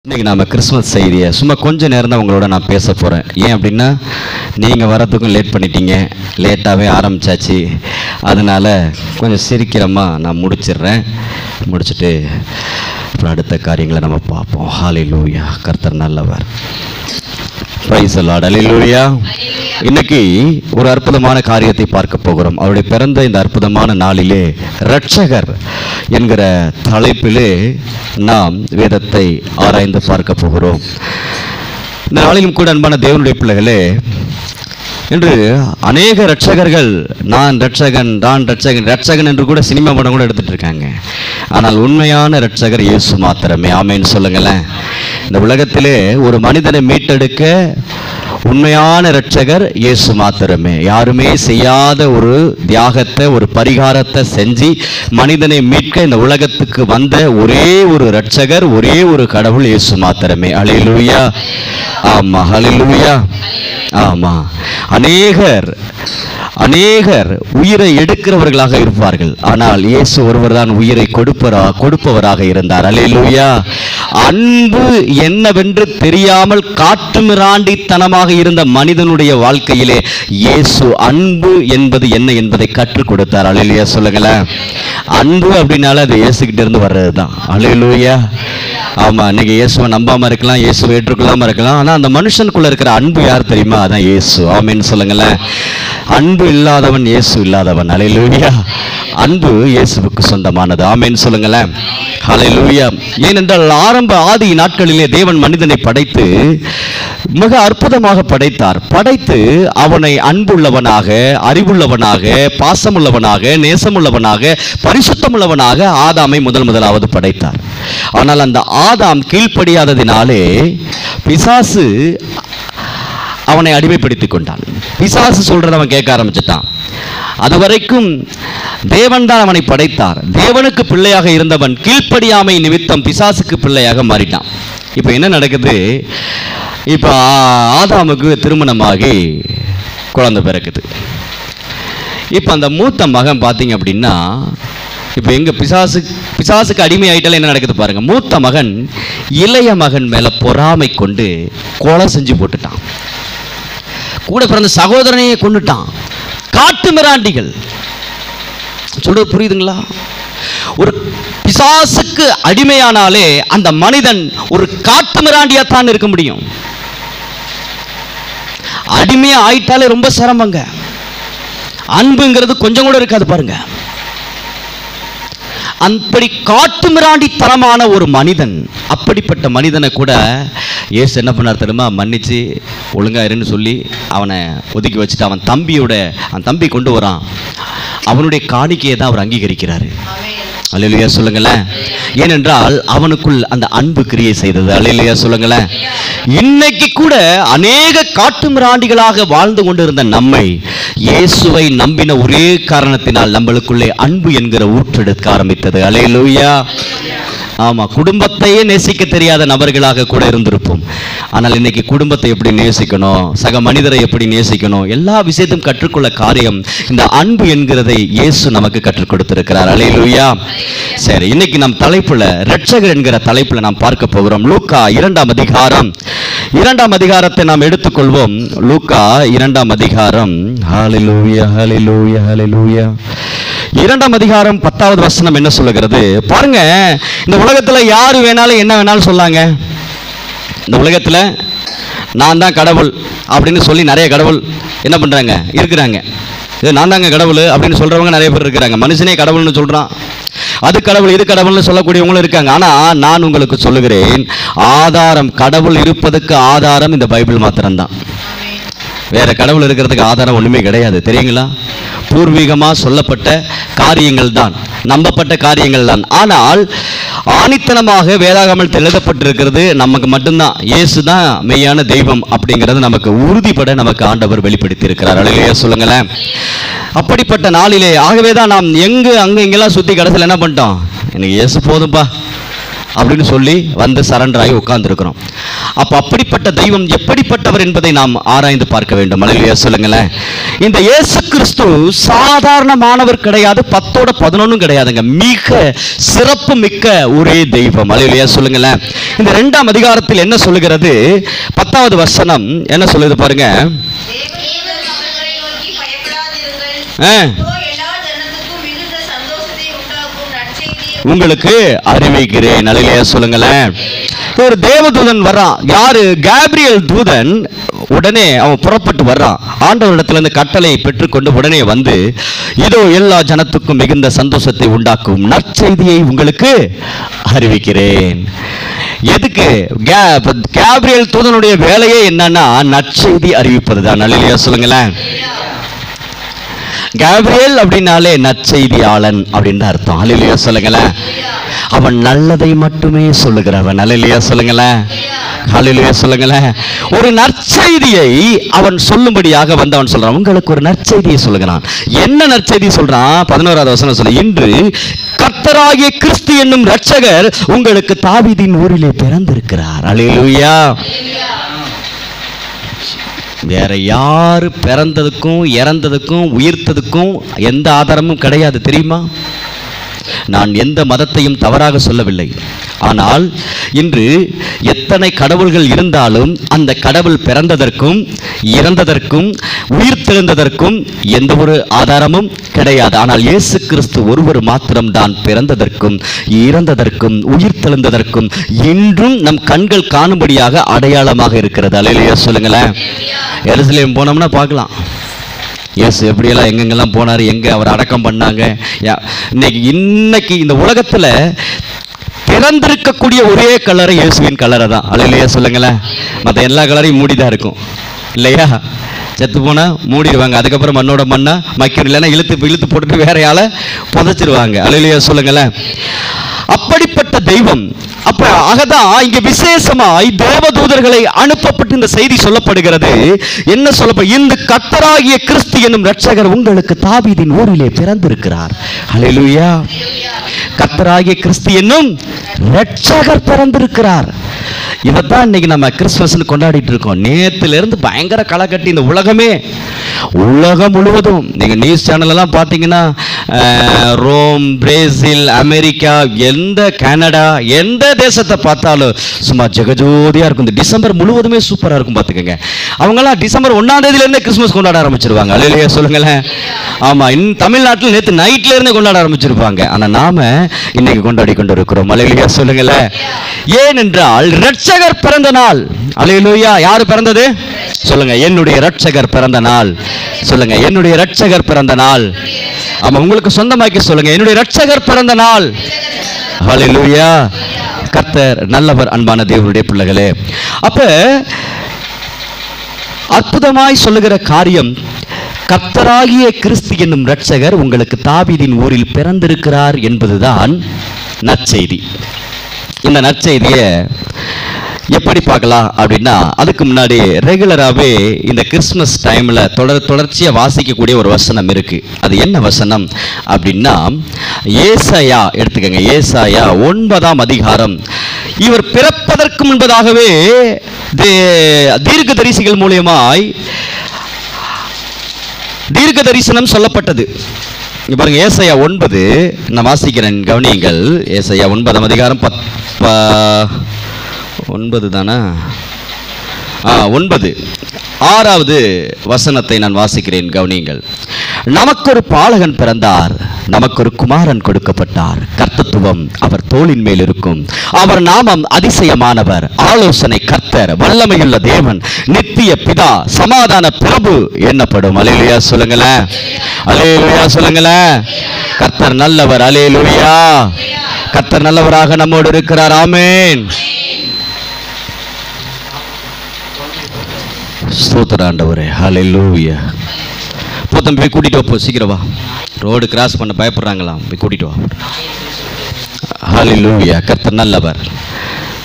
இன்னைக்கு நாம கிறிஸ்மஸ் செய்தியை சும்மா கொஞ்ச நேரம் தான் உங்களோட நான் பேச போகிறேன் ஏன் அப்படின்னா நீங்கள் வரதுக்கும் லேட் பண்ணிட்டீங்க லேட்டாகவே ஆரம்பிச்சாச்சு அதனால கொஞ்சம் சீக்கிரமாக நான் முடிச்சிடுறேன் முடிச்சுட்டு அப்புறம் அடுத்த காரியங்களை நம்ம பார்ப்போம் ஹாலே லூயா கர்த்தர் நல்லவர் பிரைஸ் லார்ட் அல்லேலூயா இன்னைக்கு ஒரு அற்புதமான காரியத்தை பார்க்க போகிறோம் அவருடைய பிறந்த இந்த அற்புதமான நாளிலே ரட்சகர் என்கிற தலைப்பிலே நாம் வேதத்தை ஆராய்ந்து பார்க்க போகிறோம் இந்த நாளிலும் கூட அன்பான தேவனுடைய பிள்ளைகளே இன்று அநேக ரட்சகர்கள் நான் ரட்சகன் நான் ரட்சகன் ரட்சகன் என்று கூட சினிமா படம் கூட எடுத்துட்டு இருக்காங்க ஆனால் உண்மையான ரட்சகர் இயேசு மாத்திரமே ஆமேன்னு சொல்லுங்களேன் இந்த உலகத்திலே ஒரு மனிதனை மீட்டெடுக்க உண்மையான ரட்சகர் இயேசு மாத்திரமே யாருமே செய்யாத ஒரு தியாகத்தை ஒரு பரிகாரத்தை செஞ்சு மனிதனை மீட்க இந்த உலகத்துக்கு வந்த ஒரே ஒரு ரட்சகர் ஒரே ஒரு கடவுள் இயேசு மாத்திரமே அலிலுயா ஆமா ஹalleluya ஆமா அநேகர் அநேகர் உயிரை எடுக்கிறவர்களாக இருப்பார்கள் ஆனால் இயேசு ஒருவர் தான் உயிரை கொடுப்பரா கொடுப்பவராக இருந்தார் அல்லேலூயா அன்பு என்னவென்று தெரியாமல் காட்டுமிராண்டித்தனமாக இருந்த மனிதனுடைய வாழ்க்கையிலே இயேசு அன்பு என்பது என்ன என்பதை கற்றுக் கொடுத்தார் அல்லேலூயா சொல்லுங்களேன் அன்பு அப்படின்னால அது இயேசுகிட்ட இருந்து வர்றது தான் அல்லேலூயா ஆமா இன்னைக்கு இயேசுவை நம்பாம இருக்கலாம் இயேசுவை ஏற்றுக்கொள்ளாம இருக்கலாம் ஆனா அந்த மனுஷனுக்குள்ள இருக்கிற அன்பு யார் தெரியுமா அதான் இயேசு ஆமேன்னு சொல்லுங்களேன் அன்பு இல்லாதவன் இயேசு இல்லாதவன் அலையிலூயா அன்பு இயேசுவுக்கு சொந்தமானது ஆமேன்னு சொல்லுங்களேன் ஹalleluya ஏனென்றால் ஆரம்ப ஆதி நாட்களிலே தேவன் மனிதனை படைத்து மிக அற்புதமாக படைத்தார் படைத்து அவனை அன்புள்ளவனாக அறிவுள்ளவனாக பாசமுள்ளவனாக நேசமுள்ளவனாக பரிசுத்தமுள்ளவனாக ஆதாமை முதல் முதலாவது படைத்தார் ஆனால் அந்த ஆதாம் கீழ்ப்படியாததினாலே பிசாசு அவனை அடிமைப்படுத்திக் கொண்டான் பிசாசு சொல்றத அவன் கேட்க ஆரம்பிச்சிட்டான் அது வரைக்கும் தேவன் தான் அவனை படைத்தார் தேவனுக்கு பிள்ளையாக இருந்தவன் கீழ்ப்படியாமை நிமித்தம் பிசாசுக்கு பிள்ளையாக மாறிட்டான் இப்போ என்ன நடக்குது இப்போ ஆதாமுக்கு திருமணமாகி குழந்தை பிறக்குது இப்போ அந்த மூத்த மகன் பார்த்தீங்க அப்படின்னா இப்போ எங்க பிசாசு பிசாசுக்கு அடிமை ஆயிட்டால என்ன நடக்குது பாருங்க மூத்த மகன் இளைய மகன் மேல பொறாமை கொண்டு கொலை செஞ்சு போட்டுட்டான் கூட பிறந்த சகோதரனையே கொண்டுட்டான் காட்டு மிராண்டிகள் சொல்றது புரியுதுங்களா ஒரு பிசாசுக்கு அடிமையானாலே அந்த மனிதன் ஒரு காட்டு மிராண்டியாத்தான் இருக்க முடியும் அடிமையா ஆயிட்டாலே ரொம்ப சிரமங்க அன்புங்கிறது கொஞ்சம் கூட இருக்காது பாருங்க அப்படி காட்டு மிராண்டி தரமான ஒரு மனிதன் அப்படிப்பட்ட மனிதனை கூட ஏசு என்ன பண்ணார் தெரியுமா மன்னிச்சு ஒழுங்கா இருன்னு சொல்லி அவனை ஒதுக்கி வச்சுட்டு அவன் தம்பியோட அவன் தம்பி கொண்டு வரான் அவனுடைய காணிக்கையை தான் அவர் அங்கீகரிக்கிறாரு அல்லையா சொல்லுங்களேன் ஏனென்றால் அவனுக்குள் அந்த அன்பு கிரியை செய்தது அல்லையா சொல்லுங்களேன் இன்னைக்கு கூட அநேக காட்டு மிராண்டிகளாக வாழ்ந்து கொண்டிருந்த நம்மை இயேசுவை நம்பின ஒரே காரணத்தினால் நம்மளுக்குள்ளே அன்பு என்கிற ஊற்றெடுக்க ஆரம்பித்தது அலையலூயா ஆமா குடும்பத்தையே நேசிக்க தெரியாத நபர்களாக கூட இருந்திருப்போம் ஆனால் இன்னைக்கு குடும்பத்தை எப்படி நேசிக்கணும் சக மனிதரை எப்படி நேசிக்கணும் எல்லா விஷயத்தையும் கற்றுக்கொள்ள காரியம் இந்த அன்பு என்கிறதை இயேசு நமக்கு கற்றுக் கொடுத்திருக்கிறார் அலையலூயா சரி இன்னைக்கு நம் தலைப்புல ரட்சகர் என்கிற தலைப்புல நாம் பார்க்க போகிறோம் லூக்கா இரண்டாம் அதிகாரம் இரண்டாம் அதிகாரத்தை நாம் எடுத்துக்கொள்வோம் லூக்கா இரண்டாம் அதிகாரம் ஹalleluya ஹalleluya ஹalleluya இரண்டாம் அதிகாரம் பத்தாவது வசனம் என்ன சொல்லுகிறது பாருங்க இந்த உலகத்துல யாரு வேணாலும் என்ன வேணாலும் சொல்லாங்க இந்த உலகத்துல நான் தான் கடவுள் அப்படின்னு சொல்லி நிறைய கடவுள் என்ன பண்றாங்க இருக்கிறாங்க இது நான் தாங்க கடவுள் அப்படின்னு சொல்றவங்க நிறைய பேர் இருக்கிறாங்க மனுஷனே கடவுள்னு சொல்றான் அது கடவுள் இது கடவுள்னு சொல்லக்கூடியவங்களும் இருக்காங்க ஆனா நான் உங்களுக்கு சொல்லுகிறேன் ஆதாரம் கடவுள் இருப்பதுக்கு ஆதாரம் இந்த பைபிள் மாத்திரம்தான் வேற கடவுள் இருக்கிறதுக்கு ஆதாரம் ஒண்ணுமே கிடையாது தெரியுங்களா பூர்வீகமா சொல்லப்பட்ட காரியங்கள் தான் நம்பப்பட்ட காரியங்கள் தான் ஆனால் ஆணித்தனமாக வேதாகமல் எழுதப்பட்டிருக்கிறது நமக்கு மட்டும்தான் இயேசு தான் மெய்யான தெய்வம் அப்படிங்கிறது நமக்கு உறுதிப்பட நமக்கு ஆண்டவர் வெளிப்படுத்தி இருக்கிறார் அழகையா சொல்லுங்களேன் அப்படிப்பட்ட நாளிலே ஆகவே தான் நாம் எங்கு அங்க இங்கெல்லாம் சுத்தி கடைசியில் என்ன பண்ணிட்டோம் எனக்கு இயேசு போதும்பா அப்படின்னு சொல்லி வந்து சரண்டர் ஆகி உட்கார்ந்துருக்கிறோம் அப்ப அப்படிப்பட்ட தெய்வம் எப்படிப்பட்டவர் என்பதை நாம் ஆராய்ந்து பார்க்க வேண்டும் அலையிலேயே சொல்லுங்களேன் இந்த இயேசு கிறிஸ்து சாதாரணமானவர் கிடையாது பத்தோட பதினொன்னும் கிடையாதுங்க மிக சிறப்பு மிக்க ஒரே தெய்வம் அலையிலேயே சொல்லுங்களேன் இந்த இரண்டாம் அதிகாரத்தில் என்ன சொல்லுகிறது பத்தாவது வசனம் என்ன சொல்லுது பாருங்க தேவதூதன் அவர்களை நோக்கி பயப்படாதிருங்கள் ஆ. இதோ எல்லா ஜனத்துக்கும் மிகுந்த சந்தோஷத்தை உண்டாக்கும் நற்செய்தியை உங்களுக்கு அறிவிக்கிறேன் அலையிலேயே சொல்லுங்களேன் ஒரு தேவதூதன் வர்றான் யாரு கேப்ரியல் தூதன் உடனே அவன் புறப்பட்டு வர்றான் ஆண்டவரிடத்துல இருந்து கட்டளை பெற்றுக்கொண்டு உடனே வந்து இதோ எல்லா ஜனத்துக்கும் மிகுந்த சந்தோஷத்தை உண்டாக்கும் நற்செய்தியை உங்களுக்கு அறிவிக்கிறேன் எதுக்கு கே- கேப்ரியல் தூதனுடைய வேலையே என்னன்னா நற்செய்தி அறிவிப்பது தான் நல்லையா சொல்லுங்களேன் கேப்ரியல் அப்படின்னாலே நற்செய்தியாளன் அப்படின்னு தான் அர்த்தம் அலையிலையா சொல்லுங்களேன் அவன் நல்லதை மட்டுமே சொல்லுகிறவன் அலையிலையா சொல்லுங்களேன் அலையிலையா சொல்லுங்களேன் ஒரு நற்செய்தியை அவன் சொல்லும்படியாக வந்து அவன் சொல்றான் உங்களுக்கு ஒரு நற்செய்தியை சொல்லுகிறான் என்ன நற்செய்தி சொல்றான் பதினோராவது வசனம் சொல்லு இன்று கர்த்தராகிய கிறிஸ்து என்னும் ரட்சகர் உங்களுக்கு தாவீதின் ஊரிலே பிறந்திருக்கிறார் அலையிலுயா வேற யாரு பிறந்ததுக்கும் இறந்ததுக்கும் உயிர்த்ததுக்கும் எந்த ஆதாரமும் கிடையாது தெரியுமா நான் எந்த மதத்தையும் தவறாக சொல்லவில்லை ஆனால் இன்று எத்தனை கடவுள்கள் இருந்தாலும் அந்த கடவுள் பிறந்ததற்கும் இறந்ததற்கும் உயிர்த்தெழுந்ததற்கும் எந்த ஒரு ஆதாரமும் கிடையாது ஆனால் இயேசு கிறிஸ்து ஒருவர் மாத்திரம்தான் பிறந்ததற்கும் இறந்ததற்கும் உயிர்த்தெழுந்ததற்கும் இன்றும் நம் கண்கள் காணும்படியாக அடையாளமாக இருக்கிறது அலையிலேயே சொல்லுங்களேன் எருசலேம் போனோம்னா பார்க்கலாம் இயேசு எப்படியெல்லாம் எங்கெங்கெல்லாம் போனார் எங்கே அவர் அடக்கம் பண்ணாங்க யா- இன்னைக்கு இன்னைக்கு இந்த உலகத்தில் பிறந்திருக்கக்கூடிய ஒரே கலரை இயேசுவின் கலரை தான் அலையிலேயே சொல்லுங்களேன் மற்ற எல்லா கலரையும் மூடி தான் இருக்கும் இல்லையா செத்து போனா மூடிடுவாங்க அதுக்கப்புறம் மண்ணோட மண்ணா மக்கி இல்லைன்னா இழுத்து இழுத்து போட்டுட்டு வேற ஆளை புதைச்சிருவாங்க அலையிலேயே சொல்லுங்களேன் அப்படிப்பட்ட தெய்வம் அப்ப ஆகதான் இங்க விசேஷமாய் தேவதூதர்களை அனுப்பப்பட்டு இந்த செய்தி சொல்லப்படுகிறது என்ன சொல்லப்படும் இந்த கத்தராகிய கிறிஸ்து என்னும் ரட்சகர் உங்களுக்கு தாவீதின் ஊரிலே பிறந்திருக்கிறார் ஹalleluya கத்தராகிய கிறிஸ்து என்னும் ரட்சகர் பிறந்திருக்கிறார் இதைத்தான் இன்னைக்கு நம்ம கிறிஸ்துமஸ்னு கொண்டாடிட்டு இருக்கோம் நேத்துல இருந்து பயங்கர களை கட்டி இந்த உலகமே உலகம் முழுவதும் நீங்க நியூஸ் சேனல் எல்லாம் பாத்தீங்கன்னா அஹ், ரோம் பிரேசில் அமெரிக்கா எந்த கனடா எந்த தேசத்தை பார்த்தாலும் சும்மா ஜெகஜோதியா இருக்கும் இந்த டிசம்பர் முழுவதுமே சூப்பரா இருக்கும் பாத்துக்கோங்க அவங்கெல்லாம் டிசம்பர் ஒன்னாம் தேதியில இருந்தே கிறிஸ்துமஸ் கொண்டாட ஆரம்பிச்சிருவாங்க அல்லையா சொல்லுங்களேன் ஆமா இன் தமிழ்நாட்டில் நேத்து நைட்ல இருந்தே கொண்டாட ஆரம்பிச்சிருப்பாங்க ஆனா நாம இன்னைக்கு கொண்டாடி கொண்டு இருக்கிறோம் அலையிலையா சொல்லுங்களேன் ஏனென்றால் ரட்சகர் பிறந்த நாள் அலையிலூயா யாரு பிறந்தது சொல்லுங்க என்னுடைய ரட்சகர் பிறந்த நாள் சொல்லுங்க என்னுடைய ரட்சகர் பிறந்த நாள் ஆமா உங்களுக்கு சொந்தமாக்கி சொல்லுங்க என்னுடைய ரட்சகர் பிறந்த நாள் ஹalleluya கர்த்தர் நல்லவர் அன்பான தேவனுடைய பிள்ளைகளே அப்ப அற்புதமாய் சொல்லுகிற காரியம் கர்த்தராகிய கிறிஸ்து என்னும் ரட்சகர் உங்களுக்கு தாவீதின் ஊரில் பிறந்திருக்கிறார் என்பதுதான் நற்செய்தி இந்த நற்செய்தியை எப்படி பார்க்கலாம் அப்படின்னா அதுக்கு முன்னாடி ரெகுலராகவே இந்த கிறிஸ்மஸ் டைமில் தொடர் தொடர்ச்சியாக வாசிக்கக்கூடிய ஒரு வசனம் இருக்கு அது என்ன வசனம் அப்படின்னா ஏசாயா எடுத்துக்கங்க ஏசாயா ஒன்பதாம் அதிகாரம் இவர் பிறப்பதற்கு முன்பதாகவே தே- தீர்க்க தரிசிகள் மூலியமாய் தீர்க்க தரிசனம் சொல்லப்பட்டது இங்க பாருங்க ஏசாயா ஒன்பது நான் வாசிக்கிறேன் கவனியுங்கள் ஏசாயா ஒன்பதாம் அதிகாரம் பத் ப- ஒன்பது தானா ஆ ஒன்பது ஆறாவது வசனத்தை நான் வாசிக்கிறேன் கவனியுங்கள் நமக்கொரு பாலகன் பிறந்தார் நமக்கொரு குமாரன் கொடுக்கப்பட்டார் கர்த்தத்துவம் அவர் தோளின் மேல் இருக்கும் அவர் நாமம் அதிசயமானவர் ஆலோசனை கர்த்தர் வல்லமையுள்ள தேவன் நித்திய பிதா சமாதான பிரபு என்னப்படும் அலேலுயா சொல்லுங்களேன் அலேலுயா சொல்லுங்களேன் கர்த்தர் நல்லவர் அலேலுயா கர்த்தர் நல்லவராக நம்மோடு இருக்கிறார் ஆமென் ஸ்தோத்திர ஆண்டவரே ஹalleluya போ தம்பி போய் கூட்டிட்டு வா போ சீக்கிரம் வா ரோடு கிராஸ் பண்ண பயப்படுறாங்களாம் போய் கூட்டிட்டு வா ஹalleluya கர்த்தர் நல்லவர்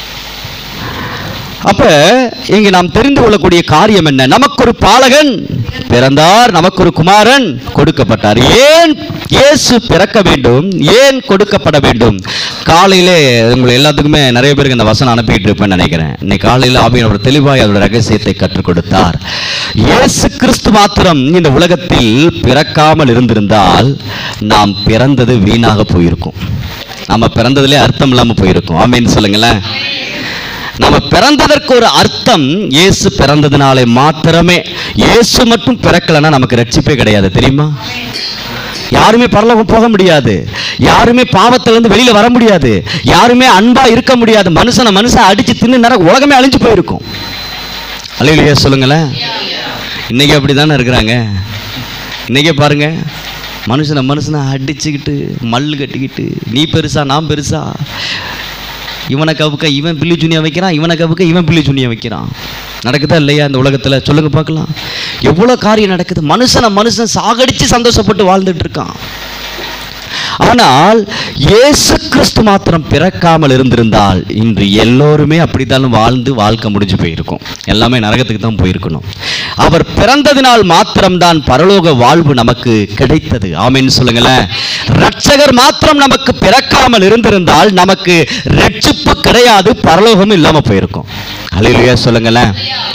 அப்ப இங்க நாம் தெரிந்து கொள்ளக்கூடிய காரியம் என்ன நமக்கு ஒரு பாலகன் பிறந்தார் நமக்கு ஒரு குமாரன் கொடுக்கப்பட்டார் ஏன் இயேசு பிறக்க வேண்டும் ஏன் கொடுக்கப்பட வேண்டும் காலையிலே உங்களை எல்லாத்துக்குமே நிறைய பேருக்கு இந்த வசனம் அனுப்பிட்டு இருப்பேன்னு நினைக்கிறேன் இன்னைக்கு காலையில் ஆவியானவர் தெளிவாய் அதோட ரகசியத்தை கற்றுக் கொடுத்தார் இயேசு கிறிஸ்து மாத்திரம் இந்த உலகத்தில் பிறக்காமல் இருந்திருந்தால் நாம் பிறந்தது வீணாக போயிருக்கும் நம்ம பிறந்ததுலே அர்த்தம் இல்லாமல் போயிருக்கும் ஆமீன்னு சொல்லுங்களேன் நம்ம பிறந்ததற்கு ஒரு அர்த்தம் இயேசு பிறந்ததுனாலே மாத்திரமே இயேசு மட்டும் பிறக்கலைன்னா நமக்கு ரட்சிப்பே கிடையாது தெரியுமா யாருமே பரலோகம் போக முடியாது யாருமே பாவத்திலிருந்து வெளியில வர முடியாது யாருமே அன்பா இருக்க முடியாது மனுஷனை மனுஷன் அடிச்சு தின்னு நேரம் உலகமே அழிஞ்சு போயிருக்கும் அலையிலையா சொல்லுங்களேன் இன்னைக்கு அப்படிதானே இருக்கிறாங்க இன்னைக்கே பாருங்க மனுஷனை மனுஷனை அடிச்சுக்கிட்டு மல்லு கட்டிக்கிட்டு நீ பெருசா நான் பெருசா இவனை கவுக்க இவன் பில்லி சுனியா வைக்கிறான் இவனை கவுக்க இவன் பில்லி சுனியா வைக்கிறான் நடக்குதா இல்லையா இந்த உலகத்தில் சொல்லுங்க பார்க்கலாம் எவ்வளோ காரியம் நடக்குது மனுஷனை மனுஷன் சாகடிச்சு சந்தோஷப்பட்டு வாழ்ந்துட்டு இருக்கான் ஆனால் இயேசு கிறிஸ்து மாத்திரம் பிறக்காமல் இருந்திருந்தால் இன்று எல்லோருமே அப்படித்தான் வாழ்ந்து வாழ்க்கை முடிஞ்சு போயிருக்கும் எல்லாமே நரகத்துக்கு தான் போயிருக்கணும் அவர் பிறந்ததினால் மாத்திரம்தான் பரலோக வாழ்வு நமக்கு கிடைத்தது ஆமென்னு சொல்லுங்களேன் ரட்சகர் மாத்திரம் நமக்கு பிறக்காமல் இருந்திருந்தால் நமக்கு ரட்சிப்பு கிடையாது பரலோகம் இல்லாம போயிருக்கும் அல்லேலூயா சொல்லுங்களேன்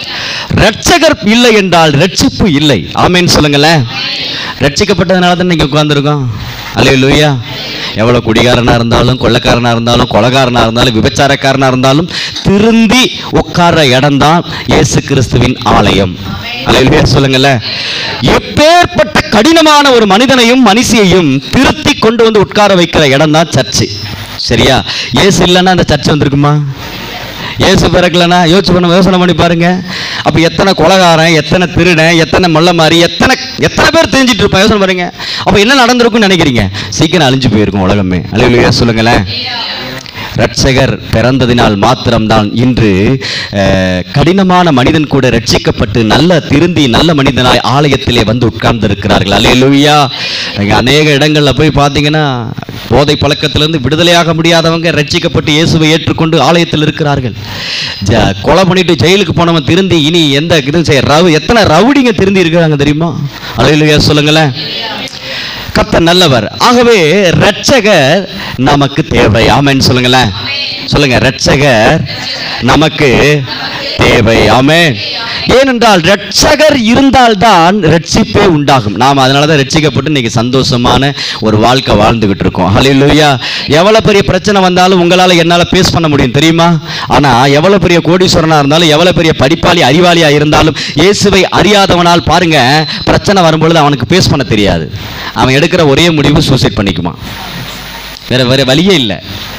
ரட்சகர் இல்லை என்றால் ரட்சிப்பு இல்லை ஆமென்னு சொல்லுங்களேன் ரட்சிக்கப்பட்டதுனால தான் நீங்க உட்கார்ந்துருக்கோம் அல்லேலூயா எவ்வளோ குடிகாரனா இருந்தாலும் கொள்ளக்காரனா இருந்தாலும் கொலகாரனா இருந்தாலும் விபச்சாரக்காரனா இருந்தாலும் திருந்தி உட்கார்ற இடம்தான் இயேசு கிறிஸ்துவின் ஆலயம் அல்லேலூயா சொல்லுங்களேன் எப்பேற்பட்ட கடினமான ஒரு மனிதனையும் மனுஷியையும் திருத்தி கொண்டு வந்து உட்கார வைக்கிற இடம் தான் சர்ச்சு சரியா இயேசு இல்லைன்னா அந்த சர்ச் வந்திருக்குமா இயேசு பிறக்கலனா யோசிச்சு பண்ண யோசனை பண்ணி பாருங்க அப்ப எத்தனை கொலகாரன் எத்தனை திருடன் எத்தனை மல்ல மாதிரி எத்தனை எத்தனை பேர் தெரிஞ்சிட்டு இருப்பான் யோசனை பாருங்க அப்ப என்ன நடந்திருக்கும்னு நினைக்கிறீங்க சீக்கிரம் அழிஞ்சு போயிருக்கும் உலகமே அழிவுலையா சொல்லுங்களேன் ரட்சகர் பிறந்ததினால் மாத்திரம்தான் இன்று அஹ், கடினமான மனிதன் கூட ரட்சிக்கப்பட்டு நல்ல திருந்தி நல்ல மனிதனாய் ஆலயத்திலே வந்து உட்கார்ந்து இருக்கிறார்கள் அல்லேலூயா இங்க அநேக இடங்கள்ல போய் பார்த்தீங்கன்னா போதை பழக்கத்திலிருந்து விடுதலையாக முடியாதவங்க ரட்சிக்கப்பட்டு இயேசுவை ஏற்றுக்கொண்டு ஆலயத்தில் இருக்கிறார்கள் ஜ- கொலை பண்ணிட்டு ஜெயிலுக்கு போனவன் திருந்தி இனி எந்த இதுவும் செய்ய ரவு எத்தனை ரவுடிங்க திருந்தி இருக்கிறாங்க தெரியுமா அல்லேலூயா சொல்லுங்களேன் கர்த்தர் நல்லவர் ஆகவே ரட்சகர் நமக்கு தேவை ஆமென் சொல்லுங்களேன் சொல்லுங்க ரட்சகர் நமக்கு தேவை ஆமென் ஏனென்றால் ரட்சகர் இருந்தால்தான் ரட்சிப்பே உண்டாகும் நாம் அதனால தான் ரட்சிக்கப்பட்டு இன்னைக்கு சந்தோஷமான ஒரு வாழ்க்கை வாழ்ந்துகிட்டு இருக்கோம் ஹalleluya எவ்வளவு பெரிய பிரச்சனை வந்தாலும் உங்களால என்னால பேஸ் பண்ண முடியும் தெரியுமா ஆனா எவ்வளவு பெரிய கோடீஸ்வரனா இருந்தாலும் எவ்வளவு பெரிய படிப்பாளி அறிவாளியா இருந்தாலும் இயேசுவை அறியாதவனால் பாருங்க பிரச்சனை வரும்பொழுது அவனுக்கு பேஸ் பண்ண தெரியாது அவன் எடுக்கிற ஒரே முடிவு சூசைட் பண்ணிக்குமா வேற வேற வழியே இல்லை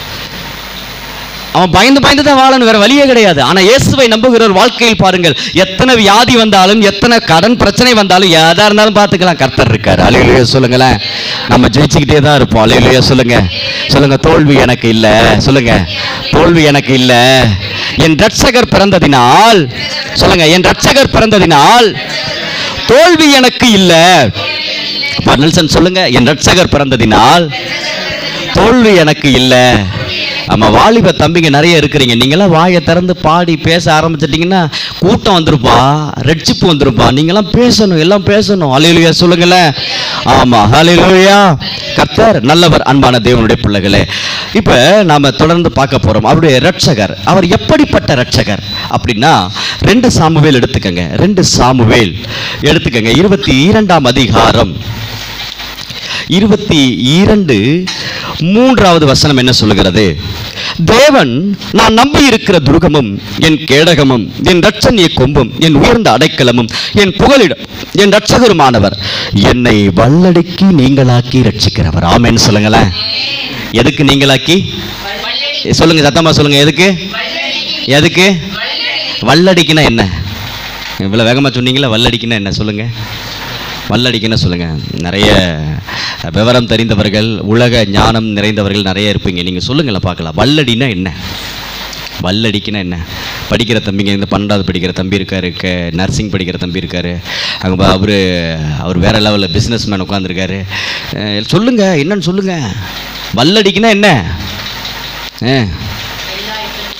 அவன் பயந்து பயந்து தான் வாழணும் வேற வழியே கிடையாது ஆனா இயேசுவை நம்புகிற ஒரு வாழ்க்கையில் பாருங்கள் எத்தனை வியாதி வந்தாலும் எத்தனை கடன் பிரச்சனை வந்தாலும் எதா இருந்தாலும் பார்த்துக்கலாம் கர்த்தர் இருக்காரு அலையிலேயே சொல்லுங்களேன் நம்ம ஜெயிச்சுக்கிட்டே தான் இருப்போம் அலையிலேயே சொல்லுங்க சொல்லுங்க தோல்வி எனக்கு இல்ல சொல்லுங்க தோல்வி எனக்கு இல்ல என் ரட்சகர் பிறந்ததினால் சொல்லுங்க என் ரட்சகர் பிறந்ததினால் தோல்வி எனக்கு இல்ல அப்பா நெல்சன் சொல்லுங்க என் ரட்சகர் பிறந்ததினால் தோல்வி எனக்கு இல்லை ஆமா வாலிப தம்பிங்க நிறைய இருக்கிறீங்க நீங்களாம் வாயை திறந்து பாடி பேச ஆரம்பிச்சிட்டிங்கன்னா கூட்டம் வந்திருப்பா ரெட்சிப்பு வந்திருப்பா நீங்களாம் பேசணும் எல்லாம் பேசணும் அலையிலுயா சொல்லுங்களேன் ஆமா அலையிலுயா கர்த்தர் நல்லவர் அன்பான தேவனுடைய பிள்ளைகளே இப்ப நாம தொடர்ந்து பார்க்க போறோம் அவருடைய ரட்சகர் அவர் எப்படிப்பட்ட ரட்சகர் அப்படின்னா ரெண்டு சாமுவேல் எடுத்துக்கங்க ரெண்டு சாமுவேல் எடுத்துக்கங்க இருபத்தி இரண்டாம் அதிகாரம் இருபத்தி இரண்டு மூன்றாவது வசனம் என்ன சொல்லுகிறது தேவன் நான் நம்பி இருக்கிற துருகமும் என் கேடகமும் என் ரட்சணிய கொம்பும் என் உயர்ந்த அடைக்கலமும் என் புகலிடம் என் ரட்சகருமானவர் என்னை வல்லடிக்கு நீங்களாக்கி ரட்சிக்கிறவர் ஆமென்னு சொல்லுங்களேன் எதுக்கு நீங்களாக்கி சொல்லுங்க சத்தமா சொல்லுங்க எதுக்கு எதுக்கு வல்லடிக்குன்னா என்ன இவ்வளோ வேகமாக சொன்னீங்களா வல்லடிக்குன்னா என்ன சொல்லுங்க வல்லடிக்குன்னு சொல்லுங்க நிறைய விவரம் தெரிந்தவர்கள் உலக ஞானம் நிறைந்தவர்கள் நிறைய இருப்பீங்க நீங்கள் சொல்லுங்களேன் பார்க்கலாம் வல்லடினா என்ன வல்லடிக்குன்னா என்ன படிக்கிற தம்பிங்க இந்த பன்னெண்டாவது படிக்கிற தம்பி இருக்காரு க நர்சிங் படிக்கிற தம்பி இருக்காரு அங்கே அவர் அவர் வேற லெவலில் பிஸ்னஸ் மேன் உட்காந்துருக்காரு சொல்லுங்க என்னன்னு சொல்லுங்க வல்லடிக்குன்னா என்ன ஆ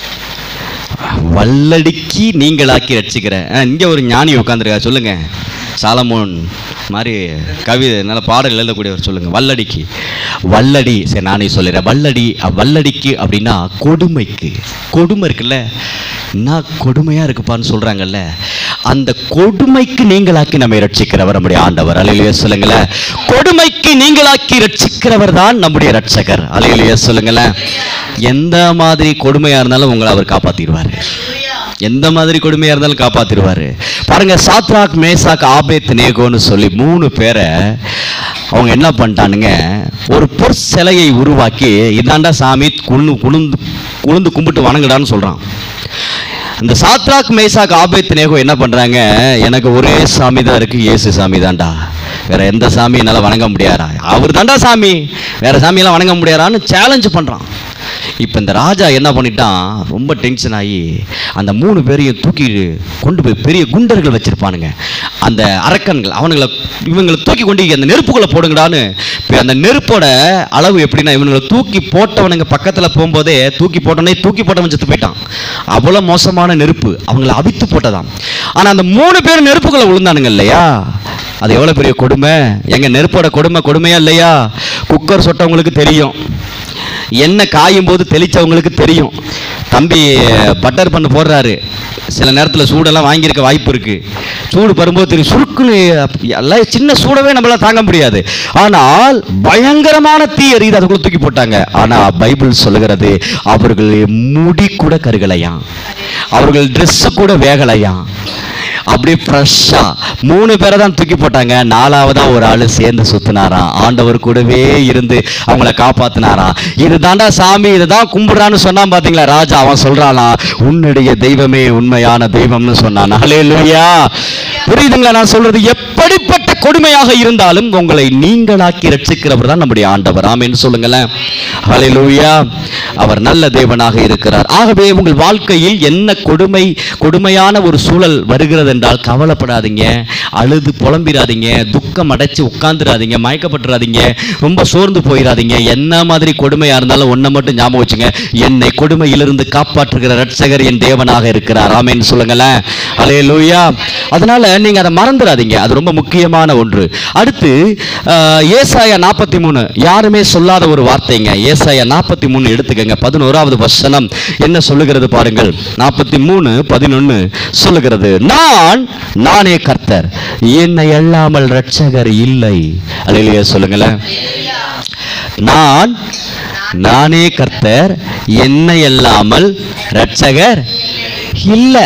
வல்லடிக்கு நீங்களாக்கி ரட்சிக்கிற இங்கே ஒரு ஞானி உட்காந்துருக்கா சொல்லுங்க சாலமோன் மாதிரி கவிதை நல்ல பாடல் எழுதக்கூடியவர் சொல்லுங்க வல்லடிக்கு வல்லடி சரி நானே சொல்லிடுறேன் வல்லடி அ- வல்லடிக்கு அப்படின்னா கொடுமைக்கு கொடுமை இருக்குல்ல என்ன கொடுமையா இருக்குப்பான்னு சொல்றாங்கல்ல அந்த கொடுமைக்கு நீங்களாக்கி நம்மை ரட்சிக்கிறவர் நம்முடைய ஆண்டவர் அலையிலேயே சொல்லுங்களேன் கொடுமைக்கு நீங்களாக்கி ரட்சிக்கிறவர் தான் நம்முடைய ரட்சகர் அலையிலேயே சொல்லுங்களேன் எந்த மாதிரி கொடுமையா இருந்தாலும் உங்களை அவர் காப்பாத்திடுவார் ஹalleluya எந்த மாதிரி கொடுமையா இருந்தாலும் காப்பாத்திடுவாரு பாருங்க சாத்ராக் மேசாக் ஆபேத் நேகோன்னு சொல்லி மூணு பேரை அவங்க என்ன பண்ணிட்டானுங்க ஒரு பொற்சிலையை உருவாக்கி இதாண்டா சாமி குழு குழுந்து குழுந்து கும்பிட்டு வணங்குடான்னு சொல்றான் இந்த சாத்ராக் மேசாக் ஆபேத் நேகோ என்ன பண்றாங்க எனக்கு ஒரே சாமி தான் இருக்கு இயேசு சாமி தான்டா வேற எந்த சாமி என்னால வணங்க முடியாரா அவர் தான்டா சாமி வேற சாமியெல்லாம் வணங்க முடியாரான்னு சேலஞ்ச் பண்றான் இப்போ இந்த ராஜா என்ன பண்ணிட்டான் ரொம்ப டென்ஷன் ஆகி அந்த மூணு பேரையும் தூக்கி கொண்டு போய் பெரிய குண்டர்கள் வச்சிருப்பானுங்க அந்த அரக்கன்கள் அவனுங்களை இவங்களை தூக்கி கொண்டு அந்த நெருப்புக்குள்ள போடுங்கடான்னு இப்ப அந்த நெருப்போட அளவு எப்படின்னா இவனுங்களை தூக்கி போட்டவனுங்க பக்கத்தில் போகும்போதே தூக்கி போட்டவனே தூக்கி போட்டவன் செத்து போயிட்டான் அவ்வளோ மோசமான நெருப்பு அவங்கள அவித்து போட்டதாம் ஆனால் அந்த மூணு பேர் நெருப்புக்குள்ள விழுந்தானுங்க இல்லையா அது எவ்வளோ பெரிய கொடுமை எங்க நெருப்போட கொடுமை கொடுமையா இல்லையா குக்கர் சொட்டவங்களுக்கு தெரியும் எண்ணெய் காயும் போது தெளிச்சவங்களுக்கு தெரியும் தம்பி பட்டர் பண்ணு போடுறாரு சில நேரத்தில் சூடெல்லாம் வாங்கியிருக்க வாய்ப்பு இருக்கு சூடு பரும்போது தெரியும் சுருக்குன்னு அப்ப- எல்லாம் சின்ன சூடவே நம்மளால தாங்க முடியாது ஆனால் பயங்கரமான தீ எரியுது அதுக்குள்ள தூக்கி போட்டாங்க ஆனா பைபிள் சொல்லுகிறது அவர்கள் முடி கூட கருகலையாம் அவர்கள் Dress கூட வேகலையாம் அப்படியே ஃப்ரெஷ்ஷா மூணு பேரை தான் தூக்கி போட்டாங்க நாலாவதா ஒரு ஆளு சேர்ந்து சுத்தினாராம் ஆண்டவர் கூடவே இருந்து அவங்கள காப்பாத்தினாராம் இதுதான்டா சாமி இதுதான் கும்பிடுறான்னு சொன்னான் பாத்தீங்களா ராஜா அவன் சொல்றானா உன்னுடைய தெய்வமே உண்மையான தெய்வம்னு சொன்னான் ஹalleluya புரியுதுங்களா நான் சொல்றது எப்படிப்பட்ட கொடுமையாக இருந்தாலும் உங்களை நீங்களாக்கி ரட்சிக்கிறவர் தான் நம்முடைய ஆண்டவர் ஆமென்னு சொல்லுங்களேன் ஹalleluya அவர் நல்ல தேவனாக இருக்கிறார் ஆகவே உங்கள் வாழ்க்கையில் என்ன கொடுமை கொடுமையான ஒரு சூழல் வருகிறது என்றால் கவலைப்படாதீங்க அழுது புலம்பிராதீங்க துக்கம் அடைச்சு உட்கார்ந்துடாதீங்க மயக்கப்பட்டுறாதீங்க ரொம்ப சோர்ந்து போயிடாதீங்க என்ன மாதிரி கொடுமையா இருந்தாலும் ஒன்றை மட்டும் ஞாபகம் வச்சுங்க என்னை கொடுமையிலிருந்து காப்பாற்றுகிற ரட்சகர் என் தேவனாக இருக்கிறார் ஆமென்னு சொல்லுங்களேன் ஹalleluya அதனால நீங்க அதை மறந்துடாதீங்க அது ரொம்ப முக்கியமான ஒன்று அடுத்து ஆஹ், ஏசாயா நாற்பத்தி மூணு யாருமே சொல்லாத ஒரு வார்த்தைங்க ஏசாயா நாற்பத்தி மூணு எடுத்துக்கங்க பதினோராவது வசனம் என்ன சொல்லுகிறது பாருங்கள் நாற்பத்தி மூணு பதினொன்னு சொல்லுகிறது நான் நானே கர்த்தர் என்னை அல்லாமல் ரட்சகர் இல்லை அல்லையா சொல்லுங்களேன் நான் நானே கர்த்தர் என்னை அல்லாமல் ரட்சகர் இல்லை